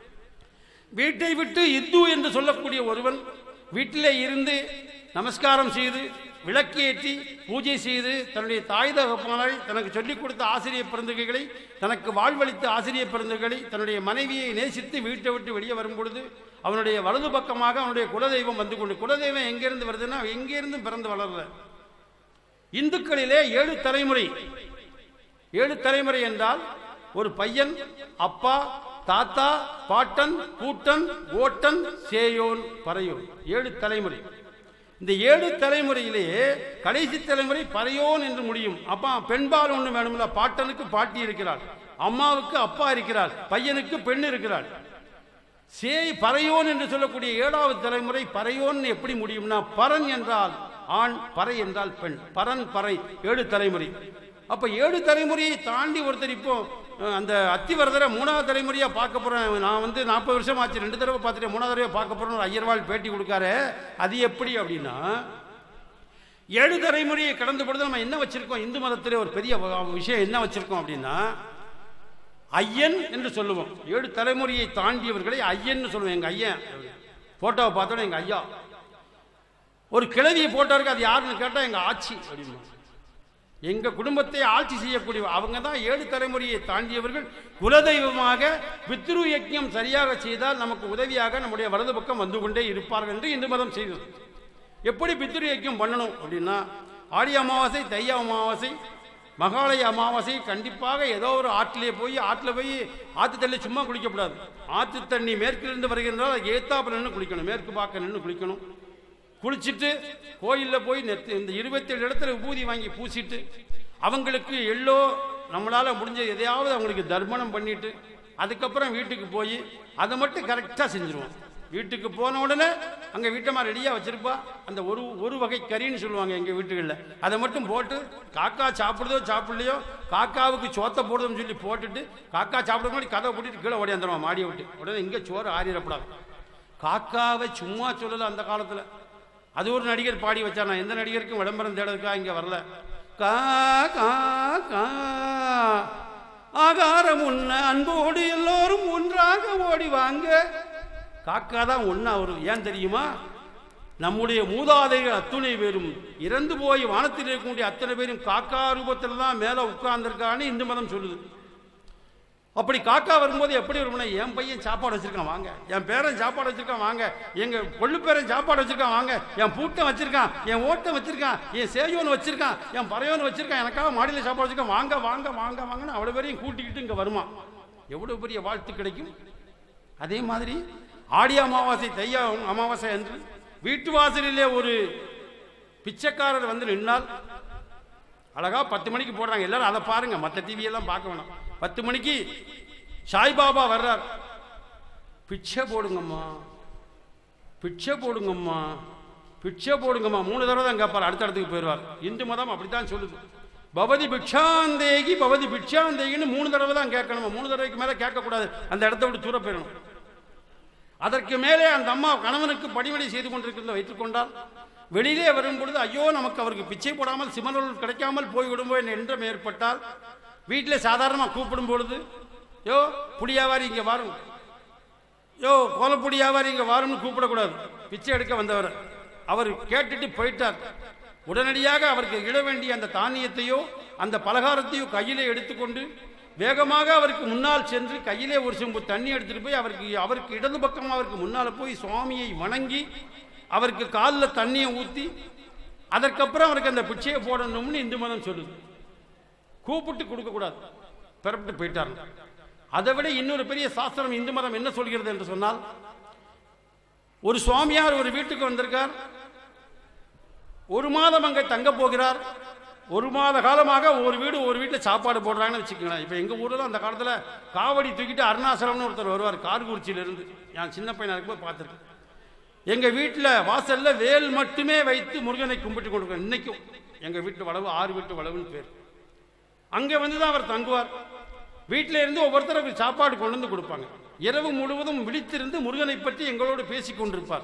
வீட்டை விட்டு இந்து என்று சொல்லக்கூடிய ஒருவன் வீட்டிலே இருந்து நமஸ்காரம் செய்து விளக்கு ஏற்றி பூஜை செய்து தன்னுடைய தாய் தகப்பனை தனக்கு சொல்லிக் கொடுத்த ஆசிரியர் பிறந்தகைகளை தனக்கு வாழ்வளித்த ஆசிரியர் பிறந்தகளை தன்னுடைய மனைவியை நேசித்து வீட்டை விட்டு வெளியே வரும் பொழுது அவனுடைய வலது பக்கமாக அவனுடைய குலதெய்வம் வந்து கொண்டு குலதெய்வம் எங்கிருந்து வருதுன்னா எங்கிருந்து பிறந்து வளரல இந்துக்களிலே ஏழு தலைமுறை ஏழு தலைமுறை என்றால் ஒரு பையன் அப்பா தாத்தா பாட்டன் கூட்டன் ஓட்டன் சேயோன் பறையோன் ஏழு தலைமுறை இந்த ஏழு தலைமுறையிலே கடைசி தலைமுறை பறையோன் என்று முடியும் அப்பா பெண்பால் ஒன்று வேணும்ல பாட்டனுக்கு பாட்டி இருக்கிறாள் அம்மாவுக்கு அப்பா இருக்கிறார் பையனுக்கு பெண் இருக்கிறாள் சேய் பறையோன் என்று சொல்லக்கூடிய ஏழாவது தலைமுறை பறையோன் எப்படி முடியும்னா பரன் என்றால் ஆண் பறை என்றால் பெண் பரன் பறை ஏழு தலைமுறை அப்ப ஏழு தலைமுறையை தாண்டி ஒருத்தர் இப்போ அஹ், அந்த அத்திவரதரை மூணாவது தலைமுறையா பார்க்க போறேன் நான் வந்து நாற்பது வருஷம் ஆச்சு ரெண்டு தடவை பார்த்துட்டு மூணாவது தடவை பார்க்க போறேன் ஒரு ஐயர்வாள் பேட்டி கொடுக்காரு அது எப்படி அப்படின்னா ஏழு தலைமுறையை கடந்த பொழுது நம்ம என்ன வச்சிருக்கோம் இந்து மதத்திலே ஒரு பெரிய வ- விஷயம் என்ன வச்சிருக்கோம் அப்படின்னா ஐயன் என்று சொல்லுவோம் ஏழு தலைமுறையை தாண்டியவர்களை ஐயன் சொல்லுவோம் எங்க ஐயன் போட்டோவை பார்த்தோட எங்க ஐயா ஒரு கிழவியை போட்டோருக்கு அது யாருன்னு கேட்டா எங்க ஆட்சி அப்படின்னு எங்க குடும்பத்தை ஆட்சி செய்யக்கூடிய அவங்க தான் ஏழு தலைமுறையை தாண்டியவர்கள் குலதெய்வமாக பித்ரு யஜ்ஞம் சரியாக செய்தால் நமக்கு உதவியாக நம்முடைய வலது பக்கம் வந்து கொண்டே இருப்பார்கள் என்று இந்து மதம் செய்தது எப்படி பித்ரு யஜ்ஞம் பண்ணணும் அப்படின்னா ஆடி அமாவாசை தை அமாவாசை மகாலய அமாவாசை கண்டிப்பாக ஏதோ ஒரு ஆற்றிலே போய் ஆற்றில் போய் ஆற்று தண்ணி சும்மா குளிக்கக்கூடாது ஆற்று தண்ணி மேற்கிலிருந்து வருகின்றால் அது ஏத்தாப்புல நின்று குளிக்கணும் மேற்கு பார்க்க நின்று குளிக்கணும் குளிச்சுட்டு கோயிலில் போய் நெத்து இந்த இருபத்தேழு இடத்துல விபூதி வாங்கி பூசிட்டு அவங்களுக்கு எள்ளோ நம்மளால் முடிஞ்ச எதையாவது அவங்களுக்கு தர்மணம் பண்ணிட்டு அதுக்கப்புறம் வீட்டுக்கு போய் அதை மட்டும் கரெக்டாக செஞ்சுருவோம் வீட்டுக்கு போன உடனே அங்கே வீட்டம்மா ரெடியாக வச்சிருப்பா அந்த ஒரு ஒரு வகை கறின்னு சொல்லுவாங்க எங்கள் வீட்டுகளில் அதை மட்டும் போட்டு காக்கா சாப்பிடுதோ சாப்பிடலையோ காக்காவுக்கு சோத்தை போடுதோன்னு சொல்லி போட்டுட்டு காக்கா சாப்பிட முன்னாடி கதை போட்டுட்டு கீழே ஓடியாந்துருவான் மாடியை விட்டு உடனே இங்கே சோறு ஆறிடக்கூடாது காக்காவை சும்மா சொல்லல அந்த காலத்தில் அது ஒரு நடிகர் பாடி வச்சா நான் எந்த நடிகருக்கும் விளம்பரம் தேடுறதுக்கா இங்க வரல கா கா கா ஆகாரம் உண்ண அன்போடு எல்லோரும் ஒன்றாக ஓடி வாங்க காக்கா தான் ஒண்ணா வரும் ஏன் தெரியுமா நம்முடைய மூதாதைகள் அத்துணை பேரும் இறந்து போய் வானத்தில் இருக்கக்கூடிய அத்தனை பேரும் காக்கா ரூபத்தில் தான் மேலே உட்கார்ந்துருக்கான்னு இந்து மதம் சொல்லுது அப்படி காக்கா வரும்போது எப்படி வரும்னா என் பையன் சாப்பாடு வச்சிருக்கான் வாங்க என் பேரன் சாப்பாடு வச்சிருக்கான் வாங்க எங்க கொள்ளு பேரன் சாப்பாடு வச்சிருக்கான் வாங்க என் பூட்டம் வச்சிருக்கான் என் ஓட்டம் வச்சிருக்கான் என் சேயோன் வச்சிருக்கான் என் பறையோன் வச்சிருக்கான் எனக்காக மாடியில் சாப்பாடு வச்சிருக்கான் வாங்க வாங்க வாங்க வாங்கன்னு அவ்வளோ பேரையும் கூட்டிக்கிட்டு இங்கே வருமா எவ்வளோ பெரிய வாழ்த்து கிடைக்கும் அதே மாதிரி ஆடி அமாவாசை தையா அமாவாசை அன்று வீட்டு வாசலிலே ஒரு பிச்சைக்காரர் வந்து நின்னால் அழகா பத்து மணிக்கு போடுறாங்க எல்லாரும் அதை பாருங்க மற்ற டிவி எல்லாம் பார்க்க வேணாம் பத்து மணிக்கு சாய்பாபா வர்றார் பிச்சை போடுங்கம்மா பிச்சை போடுங்கம்மா பிச்சை போடுங்கம்மா மூணு தடவை தான் கேட்பார் அடுத்த இடத்துக்கு போயிடுவார் இந்து மதம் அப்படித்தான் சொல்லுது பவதி பிக்ஷாந்தேகி பவதி பிக்ஷாந்தேகின்னு மூணு தடவை தான் கேட்கணுமா மூணு தடவைக்கு மேலே கேட்கக்கூடாது அந்த இடத்த விட்டு தூர போயிடணும் அதற்கு மேலே அந்த அம்மா கணவனுக்கு படிவடை செய்து கொண்டிருக்கிறத வைத்துக் கொண்டால் வெளியிலே வரும் பொழுது ஐயோ நமக்கு அவருக்கு பிச்சை போடாமல் சிமனொருள் கிடைக்காமல் போய் விடும்போ என்ற எண்ணம் ஏற்பட்டால் வீட்டில் சாதாரணமாக கூப்பிடும் பொழுது யோ புடி வியாபாரி இங்கே வாரும் யோ கோலப்புடி வியாபாரி இங்கே வாரும்னு கூப்பிடக்கூடாது பிச்சை எடுக்க வந்தவர் அவர் கேட்டுட்டு போயிட்டார் உடனடியாக அவருக்கு இட வேண்டிய அந்த தானியத்தையோ அந்த பலகாரத்தையோ கையிலே எடுத்துக்கொண்டு வேகமாக அவருக்கு முன்னால் சென்று கையிலே ஒரு செம்பு தண்ணி எடுத்துட்டு போய் அவருக்கு அவருக்கு இடது பக்கம் அவருக்கு முன்னால் போய் சுவாமியை வணங்கி அவருக்கு காலில் தண்ணியை ஊற்றி அதற்கப்புறம் அவருக்கு அந்த பிச்சையை போடணும்னு இந்து மதம் சொல்லுது கூப்பிட்டு கொடுக்கக்கூடாது பிறப்பிட்டு போயிட்டார் அதை விட இன்னொரு பெரிய சாஸ்திரம் இந்து மதம் என்ன சொல்கிறது என்று சொன்னால் ஒரு சுவாமியார் ஒரு வீட்டுக்கு வந்திருக்கார் ஒரு மாதம் அங்கே தங்க போகிறார் ஒரு மாத காலமாக ஒரு வீடு ஒரு வீட்டில் சாப்பாடு போடுறாங்கன்னு வச்சுக்கோங்களேன் இப்போ எங்கள் ஊரில் அந்த காலத்தில் காவடி தூக்கிட்டு அருணாசலம்னு ஒருத்தர் வருவார் கார்குறிச்சியிலிருந்து நான் சின்ன பையனாக இருக்கும்போது பார்த்துருக்கேன் எங்கள் வீட்டில் வாசலில் வேல் மட்டுமே வைத்து முருகனை கும்பிட்டு கொடுக்குறோம் இன்னைக்கும் எங்கள் வீட்டு வளவு ஆறு வீட்டு வளவுன்னு பேர் அங்கே வந்து தான் அவர் தங்குவார் வீட்டில் இருந்து ஒவ்வொருத்தருக்கு சாப்பாடு கொண்டு வந்து கொடுப்பாங்க இரவு முழுவதும் விழித்திருந்து முருகனை பற்றி எங்களோடு பேசிக் கொண்டிருப்பார்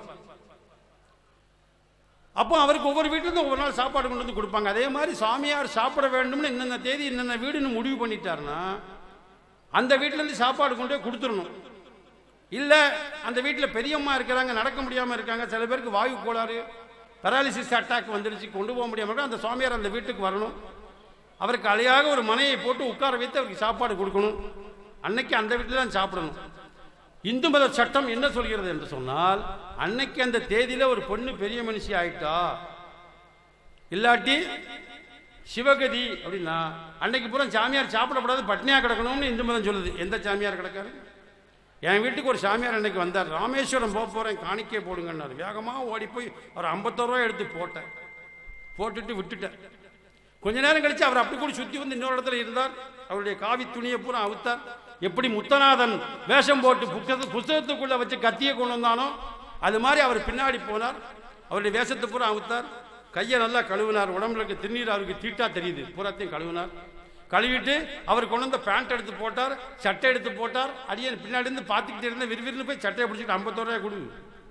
அப்போ அவருக்கு ஒவ்வொரு வீட்டிலிருந்து ஒவ்வொரு நாள் சாப்பாடு கொண்டு வந்து கொடுப்பாங்க அதே மாதிரி சாமியார் சாப்பிட வேண்டும்னு இன்னென்ன தேதி இன்னென்ன வீடுன்னு முடிவு பண்ணிட்டாருன்னா அந்த வீட்டிலேருந்து சாப்பாடு கொண்டு போய் கொடுத்துடணும் இல்லை அந்த வீட்டில் பெரியம்மா இருக்கிறாங்க நடக்க முடியாமல் இருக்காங்க சில பேருக்கு வாயு கோளாறு பெராலிசிஸ் அட்டாக் வந்துடுச்சு கொண்டு போக முடியாமல் இருக்கா அந்த சுவாமியார் அந்த வீட்டுக்கு வரணும் அவருக்கு அலையாக ஒரு மனையை போட்டு உட்கார வைத்து அவருக்கு சாப்பாடு கொடுக்கணும் அன்னைக்கு அந்த வீட்டில் தான் சாப்பிடணும் இந்து மத சட்டம் என்ன சொல்கிறது என்று சொன்னால் அன்னைக்கு அந்த தேதியில ஒரு பொண்ணு பெரிய மனுஷி ஆயிட்டா இல்லாட்டி சிவகதி அப்படின்னா அன்னைக்கு பூரா சாமியார் சாப்பிடக்கூடாது பட்னியா கிடக்கணும்னு இந்து மதம் சொல்லுது எந்த சாமியார் கிடக்காரு என் வீட்டுக்கு ஒரு சாமியார் அன்னைக்கு வந்தார் ராமேஸ்வரம் போக போறேன் காணிக்கை போடுங்கன்னாரு வேகமாக ஓடி போய் ஒரு ஐம்பத்தோரு ரூபாய் எடுத்து போட்டேன் போட்டுட்டு விட்டுட்டேன் கொஞ்ச நேரம் கழிச்சு அவர் அப்படி கூட சுத்தி வந்து இன்னொரு இடத்துல இருந்தார் அவருடைய காவி துணியை பூரா அவுத்தார் எப்படி முத்தநாதன் வேஷம் போட்டு புத்தகத்து புத்தகத்துக்குள்ள வச்சு கத்தியை கொண்டு வந்தானோ அது மாதிரி அவர் பின்னாடி போனார் அவருடைய வேஷத்தை பூரா அவுத்தார் கையை நல்லா கழுவினார் உடம்புல இருக்க திருநீர் அவருக்கு தீட்டா தெரியுது பூராத்தையும் கழுவினார் கழுவிட்டு அவர் கொண்டு வந்த பேண்ட் எடுத்து போட்டார் சட்டை எடுத்து போட்டார் அடியே பின்னாடி இருந்து பார்த்துக்கிட்டே இருந்த விறுவிறுன்னு போய் சட்டையை பிடிச்சிட்டு ஐம்பத்தோரு ரூபாய் கொடு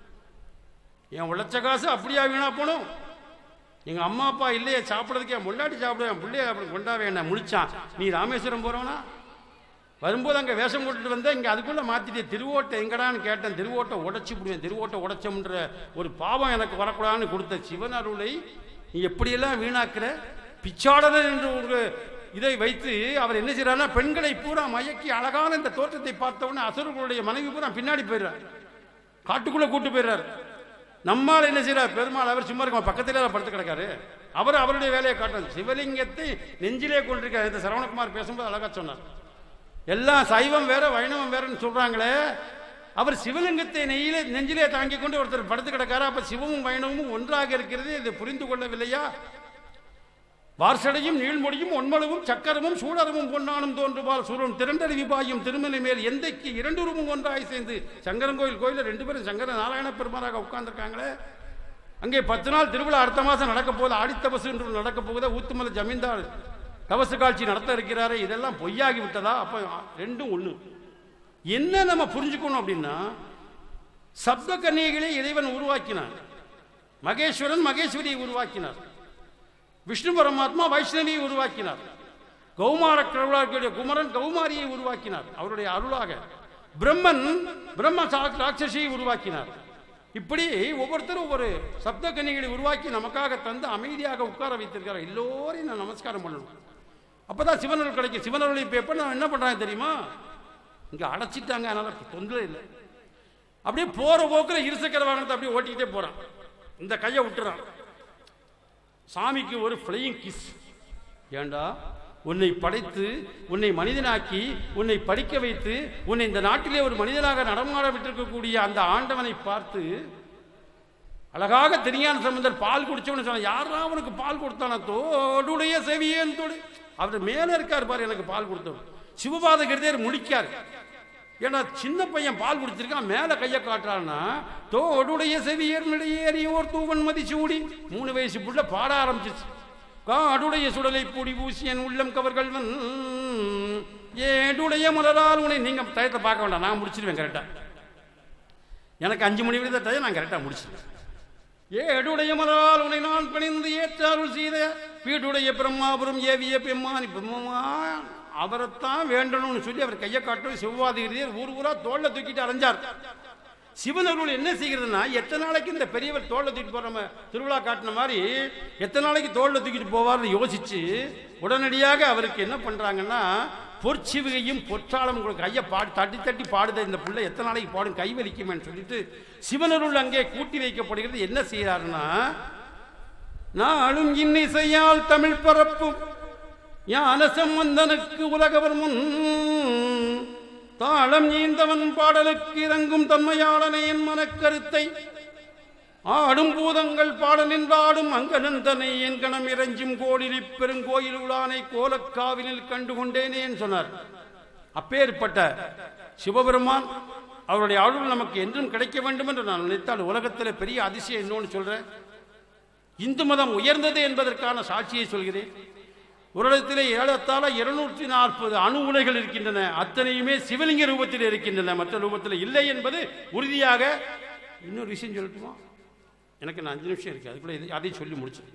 என் உழைச்ச காசு அப்படியா வீணா போகணும் எங்க அம்மா அப்பா இல்லையே சாப்பிட்றதுக்கு என் முன்னாடி சாப்பிட என் பிள்ளைய அப்படி கொண்டாவே என்ன முடிச்சான் நீ ராமேஸ்வரம் போறவனா வரும்போது அங்கே வேஷம் போட்டுட்டு வந்தேன் இங்கே அதுக்குள்ளே மாற்றிட்டே திருவோட்டை எங்கடான்னு கேட்டேன் திருவோட்டை உடைச்சி விடுவேன் திருவோட்டை உடைச்சோம்ன்ற ஒரு பாவம் எனக்கு வரக்கூடாதுன்னு கொடுத்த சிவன் அருளை நீ எப்படியெல்லாம் வீணாக்குற பிச்சாடனர் என்று ஒரு இதை வைத்து அவர் என்ன செய்யறாருன்னா பெண்களை பூரா மயக்கி அழகான இந்த தோற்றத்தை பார்த்தவொடனே அசுரர்களுடைய மனைவி பூரா பின்னாடி போயிடுறார் காட்டுக்குள்ளே கூட்டு போயிடுறாரு நம்மால் என்ன செய்யறார் பெருமாள் அவர் சும்மா இருக்க பக்கத்திலே படுத்து கிடக்காரு அவர் அவருடைய வேலையை காட்டுறாரு சிவலிங்கத்தை நெஞ்சிலே கொண்டிருக்கார் இந்த சரவணகுமார் பேசும்போது அழகா சொன்னார் எல்லாம் சைவம் வேற வைணவம் வேறன்னு சொல்றாங்களே அவர் சிவலிங்கத்தை நெய்யிலே நெஞ்சிலே தாங்கி கொண்டு ஒருத்தர் படுத்து கிடக்காரு அப்ப சிவமும் வைணவமும் ஒன்றாக இருக்கிறது இதை புரிந்து கொள்ளவில்லையா வார்சடையும் நீள்மொழியும் ஒன்மளவும் சக்கரமும் சூடரமும் பொன்னானும் தோன்றுவால் சூரம் திரண்டறிவி பாயும் திருமலை மேல் எந்தைக்கு இரண்டுருவும் ஒன்றாய் சேர்ந்து சங்கரங்கோயில் கோயிலில் ரெண்டு பேரும் சங்கர நாராயண பெருமாறாக உட்கார்ந்துருக்காங்களே அங்கே பத்து நாள் திருவிழா அடுத்த மாதம் நடக்க போகுது ஆடித்தபசு என்று நடக்க போகுதா ஊத்துமலை ஜமீன்தார் தபசு காட்சி நடத்த இருக்கிறாரு இதெல்லாம் பொய்யாகி விட்டதா அப்போ ரெண்டும் ஒன்று என்ன நம்ம புரிஞ்சுக்கணும் அப்படின்னா சப்த கன்னிகைகளை இறைவன் உருவாக்கினார் மகேஸ்வரன் மகேஸ்வரியை உருவாக்கினார் விஷ்ணு பரமாத்மா வைஷ்ணவியை உருவாக்கினார் கௌமார கடவுளாகிய குமரன் கௌமாரியை உருவாக்கினார் அவருடைய அருளாக பிரம்மன் பிரம்ம சா- ராட்சசியை உருவாக்கினார் இப்படி ஒவ்வொருத்தரும் ஒவ்வொரு சப்த கன்னிகளை உருவாக்கி நமக்காக தந்து அமைதியாக உட்கார வைத்திருக்கிறார் எல்லோரையும் நான் நமஸ்காரம் பண்ணணும் அப்பதான் சிவனருள் கிடைக்கும் சிவனருள் இப்போ எப்போ நான் என்ன பண்றாங்க தெரியுமா இங்கே அடைச்சிட்டாங்க அதனால் தொந்தரவு இல்லை அப்படியே போகிற போக்கில் இருசக்கர வாகனத்தை அப்படியே ஓட்டிக்கிட்டே போகிறான் இந்த கையை விட்டுறான் சாமிக்கு ஒரு ஃப்ளையிங் கிஸ் ஏண்டா உன்னை படைத்து உன்னை மனிதனாக்கி உன்னை படிக்க வைத்து உன்னை இந்த நாட்டிலே ஒரு மனிதனாக நடமாட விட்டிருக்கக்கூடிய அந்த ஆண்டவனை பார்த்து அழகாக தெரியாத சம்பந்தர் பால் குடிச்சவனு சொன்ன யாரா அவனுக்கு பால் கொடுத்தான தோடுடைய செவியன் தோடு அவர் மேல இருக்கார் பாரு எனக்கு பால் கொடுத்தவர் சிவபாத கிருதேர் முடிக்கார் ஏன்னா சின்ன பையன் பால் குடிச்சிருக்கான் மேல கையை காட்டுறான்னா தோடுடைய செவியர் ஏறியோர் தூவன் மதி சூடி மூணு வயசு புள்ள பாட ஆரம்பிச்சிச்சு காடுடைய சுடலை பூடி பூசியன் உள்ளம் கவர்கள்வன் ஏடுடைய மலரால் உன்னை நீங்க டயத்தை பார்க்க வேண்டாம் நான் முடிச்சிருவேன் கரெக்டா எனக்கு அஞ்சு மணி வரை டயம் நான் கரெக்டாக முடிச்சிருவேன் ஏடுடைய மலரால் உன்னை நான் பணிந்து ஏற்றாருள் செய்த வீடுடைய பிரம்மாபுரம் ஏவிய பெம்மானி பிரம்மா அவரைத்தான் வேண்டணும்னு சொல்லி அவர் கையை காட்டும் சிவவாதிகிரியர் ஊர் ஊரா தோல்ல தூக்கிட்டு அலைஞ்சார் சிவனருள் என்ன செய்கிறதுனா எத்தனை நாளைக்கு இந்த பெரியவர் தோல்ல தூக்கிட்டு போற நம்ம திருவிழா காட்டின மாதிரி எத்தனை நாளைக்கு தோல்ல தூக்கிட்டு போவார்னு யோசிச்சு உடனடியாக அவருக்கு என்ன பண்றாங்கன்னா பொற்சிவிகையும் பொற்றாளம் உங்களுக்கு கையை பாடி தட்டி தட்டி பாடுத இந்த பிள்ளை எத்தனை நாளைக்கு பாடும் கை வலிக்குமேன்னு சொல்லிட்டு சிவனருள் அங்கே கூட்டி வைக்கப்படுகிறது என்ன செய்யறாருன்னா நாளும் இன்னிசையால் தமிழ் பரப்பும் ஞான சம்பந்தனுக்கு உலகவர் முன் தாளம் ஈந்தவன் பாடலுக்கு இறங்கும் தன்மையாளனே என் மனக்கருத்தை ஆடும் பூதங்கள் பாட நின்றாடும் அங்கனந்தனை என் கணம் இறைஞ்சும் கோடிலி பெருங்கோயில் உளானை கோலக்காவிலில் கண்டு கொண்டேனேன்னு சொன்னார் அப்பேற்பட்ட சிவபெருமான் அவருடைய அருள் நமக்கு என்றும் கிடைக்க வேண்டும் என்று நான் நினைத்தால் உலகத்தில் பெரிய அதிசயம் இன்னொன்று சொல்றேன் இந்து மதம் உயர்ந்தது என்பதற்கான சாட்சியை சொல்கிறேன் ஒரு இடத்திலே ஏழத்தால இருநூற்றி நாற்பது அணு உலைகள் இருக்கின்றன அத்தனையுமே சிவலிங்க ரூபத்தில் இருக்கின்றன மற்ற ரூபத்தில் இல்லை என்பது உறுதியாக இன்னொரு விஷயம் சொல்லட்டுமா எனக்கு நான் அஞ்சு நிமிஷம் இருக்கு அதுக்குள்ள இது- அதையும் சொல்லி முடிச்சேன்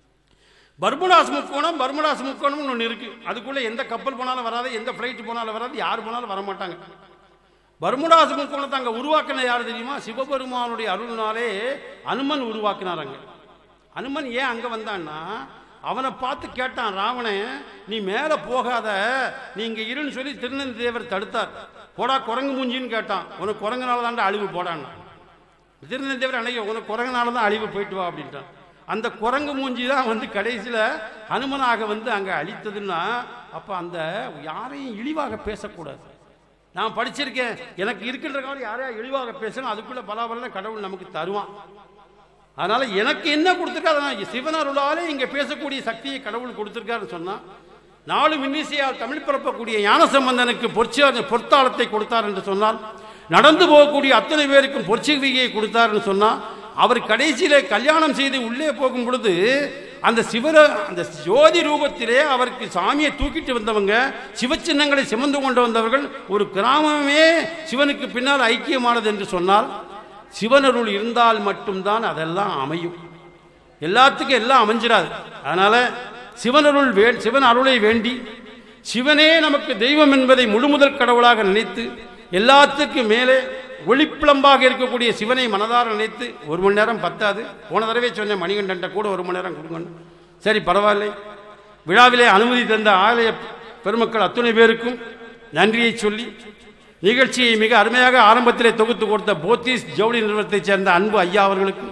பர்முடாஸ் முக்கோணம் பர்முடாஸ் முக்கோணம்னு ஒன்று இருக்கு அதுக்குள்ள எந்த கப்பல் போனாலும் வராது எந்த ஃப்ளைட் போனாலும் வராது யார் போனாலும் வர மாட்டாங்க பர்முடாஸ் முக்கோணத்தை அங்கே உருவாக்கின யார் தெரியுமா சிவபெருமானுடைய அருள்னாலே அனுமன் உருவாக்கினார் அங்க அனுமன் ஏன் அங்க வந்தான்னா அவனை பார்த்து கேட்டான் ராவணன் நீ மேலே போகாத நீ இங்க இருன்னு சொல்லி திருநந்தி தேவர் தடுத்தார் போடா குரங்கு மூஞ்சின்னு கேட்டான் உனக்கு குரங்குனால தாண்டா அழிவு போடான்னா திருநந்தி தேவர் அன்னைக்கு உனக்கு குரங்குனால தான் அழிவு போயிட்டு வா அப்படின்ட்டான் அந்த குரங்கு மூஞ்சி தான் வந்து கடைசியில் ஹனுமனாக வந்து அங்கே அழித்ததுன்னா அப்போ அந்த யாரையும் இழிவாக பேசக்கூடாது நான் படிச்சிருக்கேன் எனக்கு இருக்கின்ற காலம் யாரையா இழிவாக பேசணும் அதுக்குள்ள பலாபலம் கடவுள் நமக்கு தருவான் அதனால எனக்கு என்ன கொடுத்துருக்காரு நான் சிவனருளாலே இங்க பேசக்கூடிய சக்தியை கடவுள் கொடுத்திருக்காருன்னு சொன்னா நாலு மின்னிசையால் தமிழ் பரப்பக்கூடிய ஞானசம்பந்தனுக்கு பொற்சி பொற்தாளத்தை கொடுத்தார் என்று சொன்னால் நடந்து போகக்கூடிய அத்தனை பேருக்கும் பொற்சிவிகையை கொடுத்தாருன்னு சொன்னா அவர் கடைசியில கல்யாணம் செய்து உள்ளே போகும் பொழுது அந்த சிவர அந்த ஜோதி ரூபத்திலே அவருக்கு சாமியை தூக்கிட்டு வந்தவங்க சிவச்சின்னங்களை சுமந்து கொண்டு வந்தவர்கள் ஒரு கிராமமே சிவனுக்கு பின்னால் ஐக்கியமானது என்று சொன்னால் சிவனருள் இருந்தால் மட்டும்தான் அதெல்லாம் அமையும் எல்லாத்துக்கும் எல்லாம் அமைஞ்சிராது அதனால சிவனருள் வே சிவன் அருளை வேண்டி சிவனே நமக்கு தெய்வம் என்பதை முழுமுதல் கடவுளாக நினைத்து எல்லாத்துக்கும் மேலே ஒளிப்பிளம்பாக இருக்கக்கூடிய சிவனை மனதார நினைத்து ஒரு மணி நேரம் பத்தாது போன தடவை சொன்னேன் மணிகண்டன் கூட ஒரு மணி நேரம் கொடுங்கன்னு சரி பரவாயில்லை விழாவிலே அனுமதி தந்த ஆலய பெருமக்கள் அத்துணை பேருக்கும் நன்றியை சொல்லி நிகழ்ச்சியை மிக அருமையாக ஆரம்பத்திலே தொகுத்து கொடுத்த போத்தீஸ் ஜவுளி நிறுவனத்தைச் சேர்ந்த அன்பு ஐயா அவர்களுக்கும்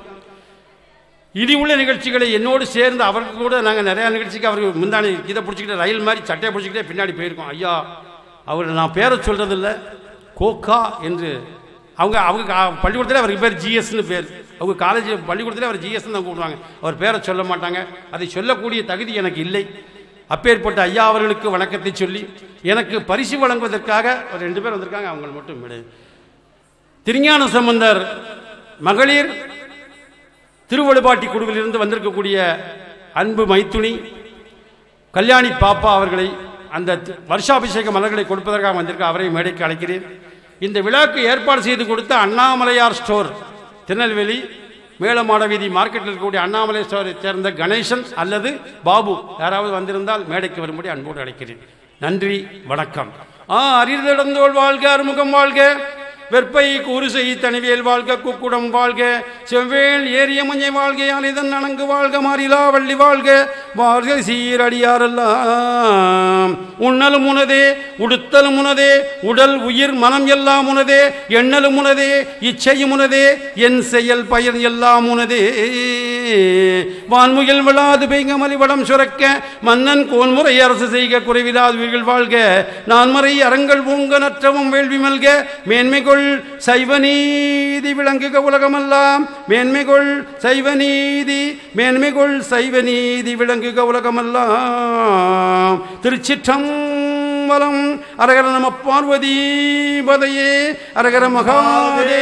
இனி உள்ள நிகழ்ச்சிகளை என்னோடு சேர்ந்து அவருக்கு கூட நாங்கள் நிறையா நிகழ்ச்சிக்கு அவருக்கு முந்தானி இதை பிடிச்சிக்கிட்டு ரயில் மாதிரி சட்டையை பிடிச்சிக்கிட்டே பின்னாடி போயிருக்கோம் ஐயா அவர் நான் பேரை சொல்றதில்ல கோகா என்று அவங்க அவங்க கா- பள்ளிக்கூடத்தில் அவருக்கு பேர் ஜிஎஸ்னு பேர் அவங்க காலேஜ் பள்ளிக்கூடத்தில் அவர் ஜிஎஸ்னு தான் கூப்பிடுவாங்க அவர் பேரை சொல்ல மாட்டாங்க அதை சொல்லக்கூடிய தகுதி எனக்கு இல்லை அப்பேற்பட்ட ஐயா அவர்களுக்கு வணக்கத்தை சொல்லி எனக்கு பரிசு வழங்குவதற்காக ஒரு ரெண்டு பேர் வந்திருக்காங்க அவங்க மட்டும் விடு திருஞான சம்பந்தர் மகளிர் திருவழுபாட்டி குழுவிலிருந்து வந்திருக்கக்கூடிய அன்பு மைத்துனி கல்யாணி பாப்பா அவர்களை அந்த தி- வருஷாபிஷேக மலர்களை கொடுப்பதற்காக வந்திருக்க அவரை மேடைக்கு அழைக்கிறேன் இந்த விழாக்கு ஏற்பாடு செய்து கொடுத்த அண்ணாமலையார் ஸ்டோர் திருநெல்வேலி மேலமாட வீதி மார்க்கெட்டில் இருக்கக்கூடிய அண்ணாமலை ஸ்டோரை சேர்ந்த கணேசன் அல்லது பாபு யாராவது வந்திருந்தால் மேடைக்கு வரும்படி அன்போடு அழைக்கிறேன் நன்றி வணக்கம் ஆ அரிதடந்தோள் வாழ்க அறுமுகம் வாழ்க வெற்பை கூறுசை தனிவேல் வாழ்க குக்குடம் வாழ்க செவ்வேல் ஏரிய மஞ்சை வாழ்க அலிதன் நனங்கு வாழ்க மாறிலா வள்ளி வாழ்க வாழ்க சீரடியாரெல்லாம் உண்ணலும் உனதே உடுத்தலும் உனதே உடல் உயிர் மனம் எல்லாம் உனதே எண்ணலும் உனதே இச்சையும் உனதே என் செயல் பயன் எல்லாம் உனதே வான்முகில் விழாது பெய்க மலிவடம் சுரக்க மன்னன் கோன்முறை அரசு செய்க குறைவிலாது உயிர்கள் வாழ்க நான்மறை அறங்கள் பூங்க நற்றவும் வேள்வி மல்க மேன்மைகொள் சைவ நீதி விளங்குக உலகமெல்லாம் மேன்மைகொள் சைவ நீதி மேன்மைகொள் சைவ நீதி விளங்குக உலகமெல்லாம் திருச்சிற்றம்பலம் அரகர நம பார்வதி பதையே அரகர மகாதே